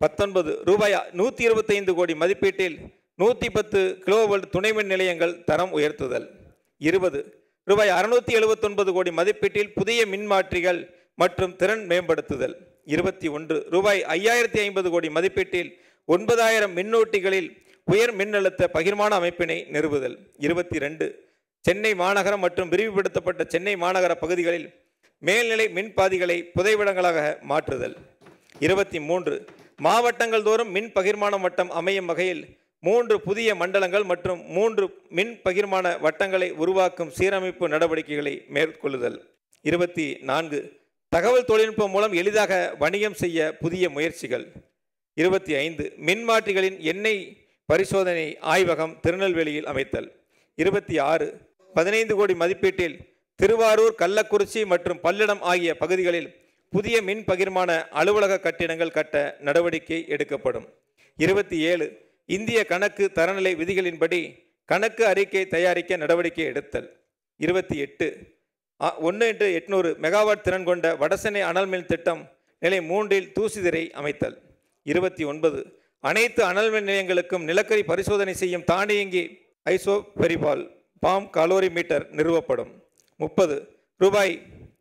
பத்தொன்பது ரூபாய் நூற்றி இருபத்தைந்து கோடி மதிப்பீட்டில் நூற்றி பத்து கிலோவோல்ட் துணைமின் நிலையங்கள் தரம் உயர்த்துதல் இருபது ரூபாய் அறுநூத்தி எழுபத்தொன்பது கோடி மதிப்பீட்டில் புதிய மின்மாற்றிகள் மற்றும் திறன் மேம்படுத்துதல் இருபத்தி ஒன்று ரூபாய் ஐயாயிரத்தி ஐம்பது கோடி மதிப்பீட்டில் ஒன்பதாயிரம் மின்னூட்டிகளில் உயர் மின்னழுத்த பகிர்மான அமைப்பினை நிறுவுதல் இருபத்தி ரெண்டு சென்னை மாநகரம் மற்றும் விரிவுபடுத்தப்பட்ட சென்னை மாநகர பகுதிகளில் மேல்நிலை மின்பாதிகளை புதைவிடங்களாக மாற்றுதல் இருபத்தி மூன்று மாவட்டங்கள் தோறும் மின் பகிர்மான வட்டம் அமையும் வகையில் மூன்று புதிய மண்டலங்கள் மற்றும் மூன்று மின் பகிர்மான வட்டங்களை உருவாக்கும் சீரமைப்பு நடவடிக்கைகளை மேற்கொள்ளுதல் இருபத்தி நான்கு தகவல் தொழில்நுட்பம் மூலம் எளிதாக வணிகம் செய்ய புதிய முயற்சிகள் இருபத்தி ஐந்து மின்மாற்றிகளின் எண்ணெய் பரிசோதனை ஆய்வகம் திருநெல்வேலியில் அமைத்தல் இருபத்தி ஆறு பதினைந்து கோடி மதிப்பீட்டில் திருவாரூர் கள்ளக்குறிச்சி மற்றும் பல்லடம் ஆகிய பகுதிகளில் புதிய மின் பகிர்மான அலுவலக கட்டிடங்கள் கட்ட நடவடிக்கை எடுக்கப்படும் இருபத்தி ஏழு இந்திய கணக்கு தரநிலை விதிகளின்படி கணக்கு அறிக்கை தயாரிக்க நடவடிக்கை எடுத்தல் இருபத்தி எட்டு ஒன்று இன்ட்டு எட்நூறு மெகாவாட் திறன் கொண்ட வடசென்னை அனல் மின் திட்டம் நிலை மூன்றில் தூசிதிரை அமைத்தல் இருபத்தி ஒன்பது அனைத்து அனல் மின் நிலையங்களுக்கும் நிலக்கரி பரிசோதனை செய்யும் தானியங்கி isoperibol bomb calorimeter நிறுவப்படும் முப்பது ரூபாய்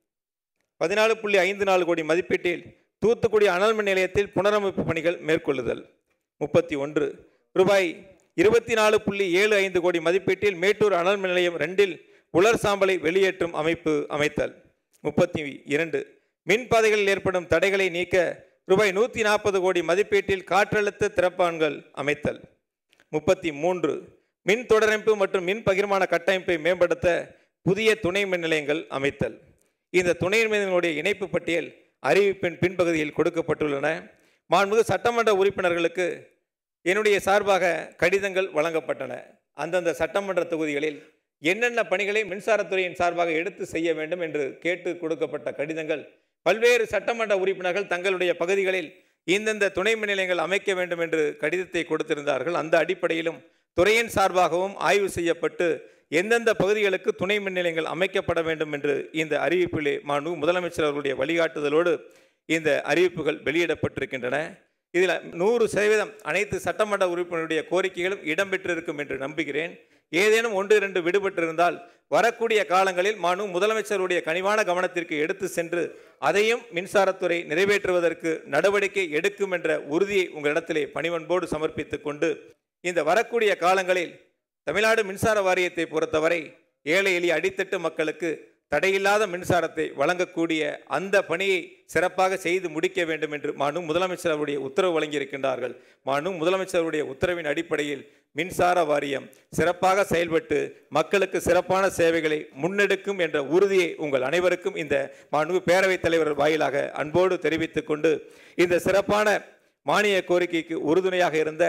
பதினாலு புள்ளி ஐந்து நாலு கோடி மதிப்பீட்டில் தூத்துக்குடி அனல் மின் நிலையத்தில் புனரமைப்பு பணிகள் மேற்கொள்ளுதல் முப்பத்தி ஒன்று ரூபாய் இருபத்தி நாலு புள்ளி ஏழு ஐந்து கோடி மதிப்பீட்டில் மேட்டூர் அனல் மின் நிலையம் ரெண்டில் உலர் சாம்பலை வெளியேற்றும் அமைப்பு அமைத்தல் முப்பத்தி இரண்டு மின்பாதைகளில் ஏற்படும் தடைகளை நீக்க ரூபாய் நூற்றி நாற்பது கோடி மதிப்பீட்டில் காற்றழுத்த திறப்பான்கள் அமைத்தல் முப்பத்தி மூன்று மின் தொடரமைப்பு மற்றும் மின் பகிர்மான கட்டமைப்பை மேம்படுத்த புதிய துணை மின் நிலையங்கள் அமைத்தல் இந்த துணை மின் நிலையங்களுடைய இணைப்பு பட்டியல் அறிவிப்பின் பின்பகுதியில் கொடுக்கப்பட்டுள்ளன மாண்புமிகு சட்டமன்ற உறுப்பினர்களுக்கு என்னுடைய சார்பாக கடிதங்கள் வழங்கப்பட்டன அந்தந்த சட்டமன்ற தொகுதிகளில் என்னென்ன பணிகளை மின்சாரத்துறையின் சார்பாக எடுத்து செய்ய வேண்டும் என்று கேட்டு கொடுக்கப்பட்ட கடிதங்கள் பல்வேறு சட்டமன்ற உறுப்பினர்கள் தங்களுடைய பகுதிகளில் இந்தந்த துணை மின் நிலையங்கள் அமைக்க வேண்டும் என்று கடிதத்தை கொடுத்திருந்தார்கள் அந்த அடிப்படையிலும் துறையின் சார்பாகவும் ஆய்வு செய்யப்பட்டு எந்தெந்த பகுதிகளுக்கு துணை மின் நிலையங்கள் அமைக்கப்பட வேண்டும் என்று இந்த அறிவிப்பிலே மாண்பு முதலமைச்சர் அவர்களுடைய வழிகாட்டுதலோடு இந்த அறிவிப்புகள் வெளியிடப்பட்டிருக்கின்றன இதில் நூறு சதவீதம் அனைத்து சட்டமன்ற உறுப்பினருடைய கோரிக்கைகளும் இடம்பெற்றிருக்கும் என்று நம்புகிறேன் ஏதேனும் ஒன்று இரண்டு விடுபட்டிருந்தால் வரக்கூடிய காலங்களில் மானு முதலமைச்சருடைய கனிவான கவனத்திற்கு எடுத்து சென்று அதையும் மின்சாரத்துறை நிறைவேற்றுவதற்கு நடவடிக்கை எடுக்கும் என்ற உறுதியை உங்களிடத்திலே பணிவன்போடு சமர்ப்பித்துக் கொண்டு இந்த வரக்கூடிய காலங்களில் தமிழ்நாடு மின்சார வாரியத்தை பொறுத்தவரை ஏழை எளிய அடித்தட்டு மக்களுக்கு தடையில்லாத மின்சாரத்தை வழங்கக்கூடிய அந்த பணியை சிறப்பாக செய்து முடிக்க வேண்டும் என்று மானு முதலமைச்சர் அவருடைய உத்தரவு வழங்கியிருக்கின்றார்கள் மானு முதலமைச்சருடைய உத்தரவின் அடிப்படையில் மின்சார வாரியம் சிறப்பாக செயல்பட்டு மக்களுக்கு சிறப்பான சேவைகளை முன்னெடுக்கும் என்ற உறுதியை உங்கள் அனைவருக்கும் இந்த மாண்பு பேரவைத் தலைவர் வாயிலாக அன்போடு தெரிவித்துக் கொண்டு இந்த சிறப்பான மானிய கோரிக்கைக்கு உறுதுணையாக இருந்த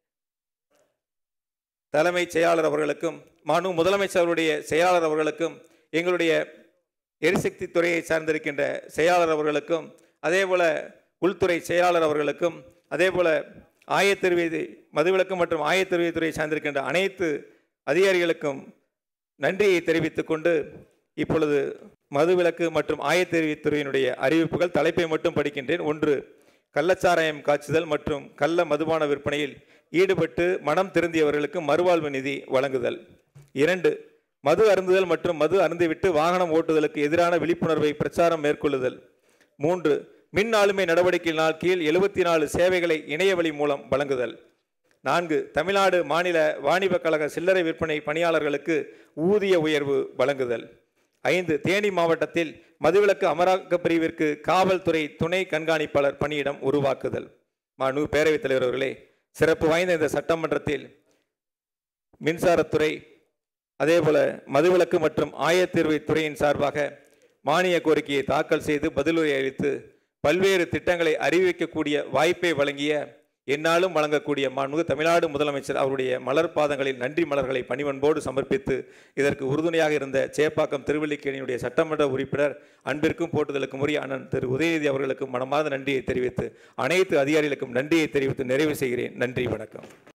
தலைமைச் செயலாளர் அவர்களுக்கும் மாண்பு முதலமைச்சருடைய செயலாளர் அவர்களுக்கும் எங்களுடைய எரிசக்தி துறையை சார்ந்திருக்கின்ற செயலாளர் அவர்களுக்கும் அதேபோல உள்துறை செயலாளர் அவர்களுக்கும் அதேபோல ஆயத்தெருவி மதுவிலக்கு மற்றும் ஆயத்தெருவித்துறையை சார்ந்திருக்கின்ற அனைத்து அதிகாரிகளுக்கும் நன்றியை தெரிவித்துக் கொண்டு இப்பொழுது மதுவிலக்கு மற்றும் ஆயத்தெருவித்துறையினுடைய அறிவிப்புகள் தலைப்பை மட்டும் படிக்கின்றேன் ஒன்று கள்ளச்சாராயம் காய்ச்சுதல் மற்றும் கள்ள மதுபான விற்பனையில் ஈடுபட்டு மனம் திருந்தியவர்களுக்கு மறுவாழ்வு நிதி வழங்குதல் இரண்டு மது அருந்துதல் மற்றும் மது அருந்திவிட்டு வாகனம் ஓட்டுதலுக்கு எதிரான விழிப்புணர்வை பிரச்சாரம் மேற்கொள்ளுதல் மூன்று மின் ஆளுமை நடவடிக்கையினால் கீழ் எழுபத்தி நாலு சேவைகளை இணையவழி மூலம் வழங்குதல் நான்கு தமிழ்நாடு மாநில வாணிப கழக சில்லறை விற்பனை பணியாளர்களுக்கு ஊதிய உயர்வு வழங்குதல் ஐந்து தேனி மாவட்டத்தில் மதுவிலக்கு அமலாக்க பிரிவிற்கு காவல்துறை துணை கண்காணிப்பாளர் பணியிடம் உருவாக்குதல் மாண்பு பேரவைத் தலைவர் அவர்களே சிறப்பு வாய்ந்த இந்த சட்டமன்றத்தில் மின்சாரத்துறை அதேபோல மதுவிலக்கு மற்றும் ஆயத்தீர்வை துறையின் சார்பாக மானிய கோரிக்கையை தாக்கல் செய்து பதிலுரை அளித்து பல்வேறு திட்டங்களை அறிவிக்கக்கூடிய வாய்ப்பை வழங்கிய என்னாலும் வழங்கக்கூடிய மாண்புமிகு தமிழ்நாடு முதலமைச்சர் அவருடைய மலர் பாதங்களில் நன்றி மலர்களை பணிவன்போடு சமர்ப்பித்து இதற்கு உறுதுணையாக இருந்த சேப்பாக்கம் திருவல்லிக்கேணியுடைய சட்டமன்ற உறுப்பினர் அன்பிற்கும் போட்டுதலுக்கும் உரிய அண்ணன் திரு உதயநிதி அவர்களுக்கும் மனமார்ந்த நன்றியை தெரிவித்து அனைத்து அதிகாரிகளுக்கும் நன்றியை தெரிவித்து நிறைவு செய்கிறேன் நன்றி வணக்கம்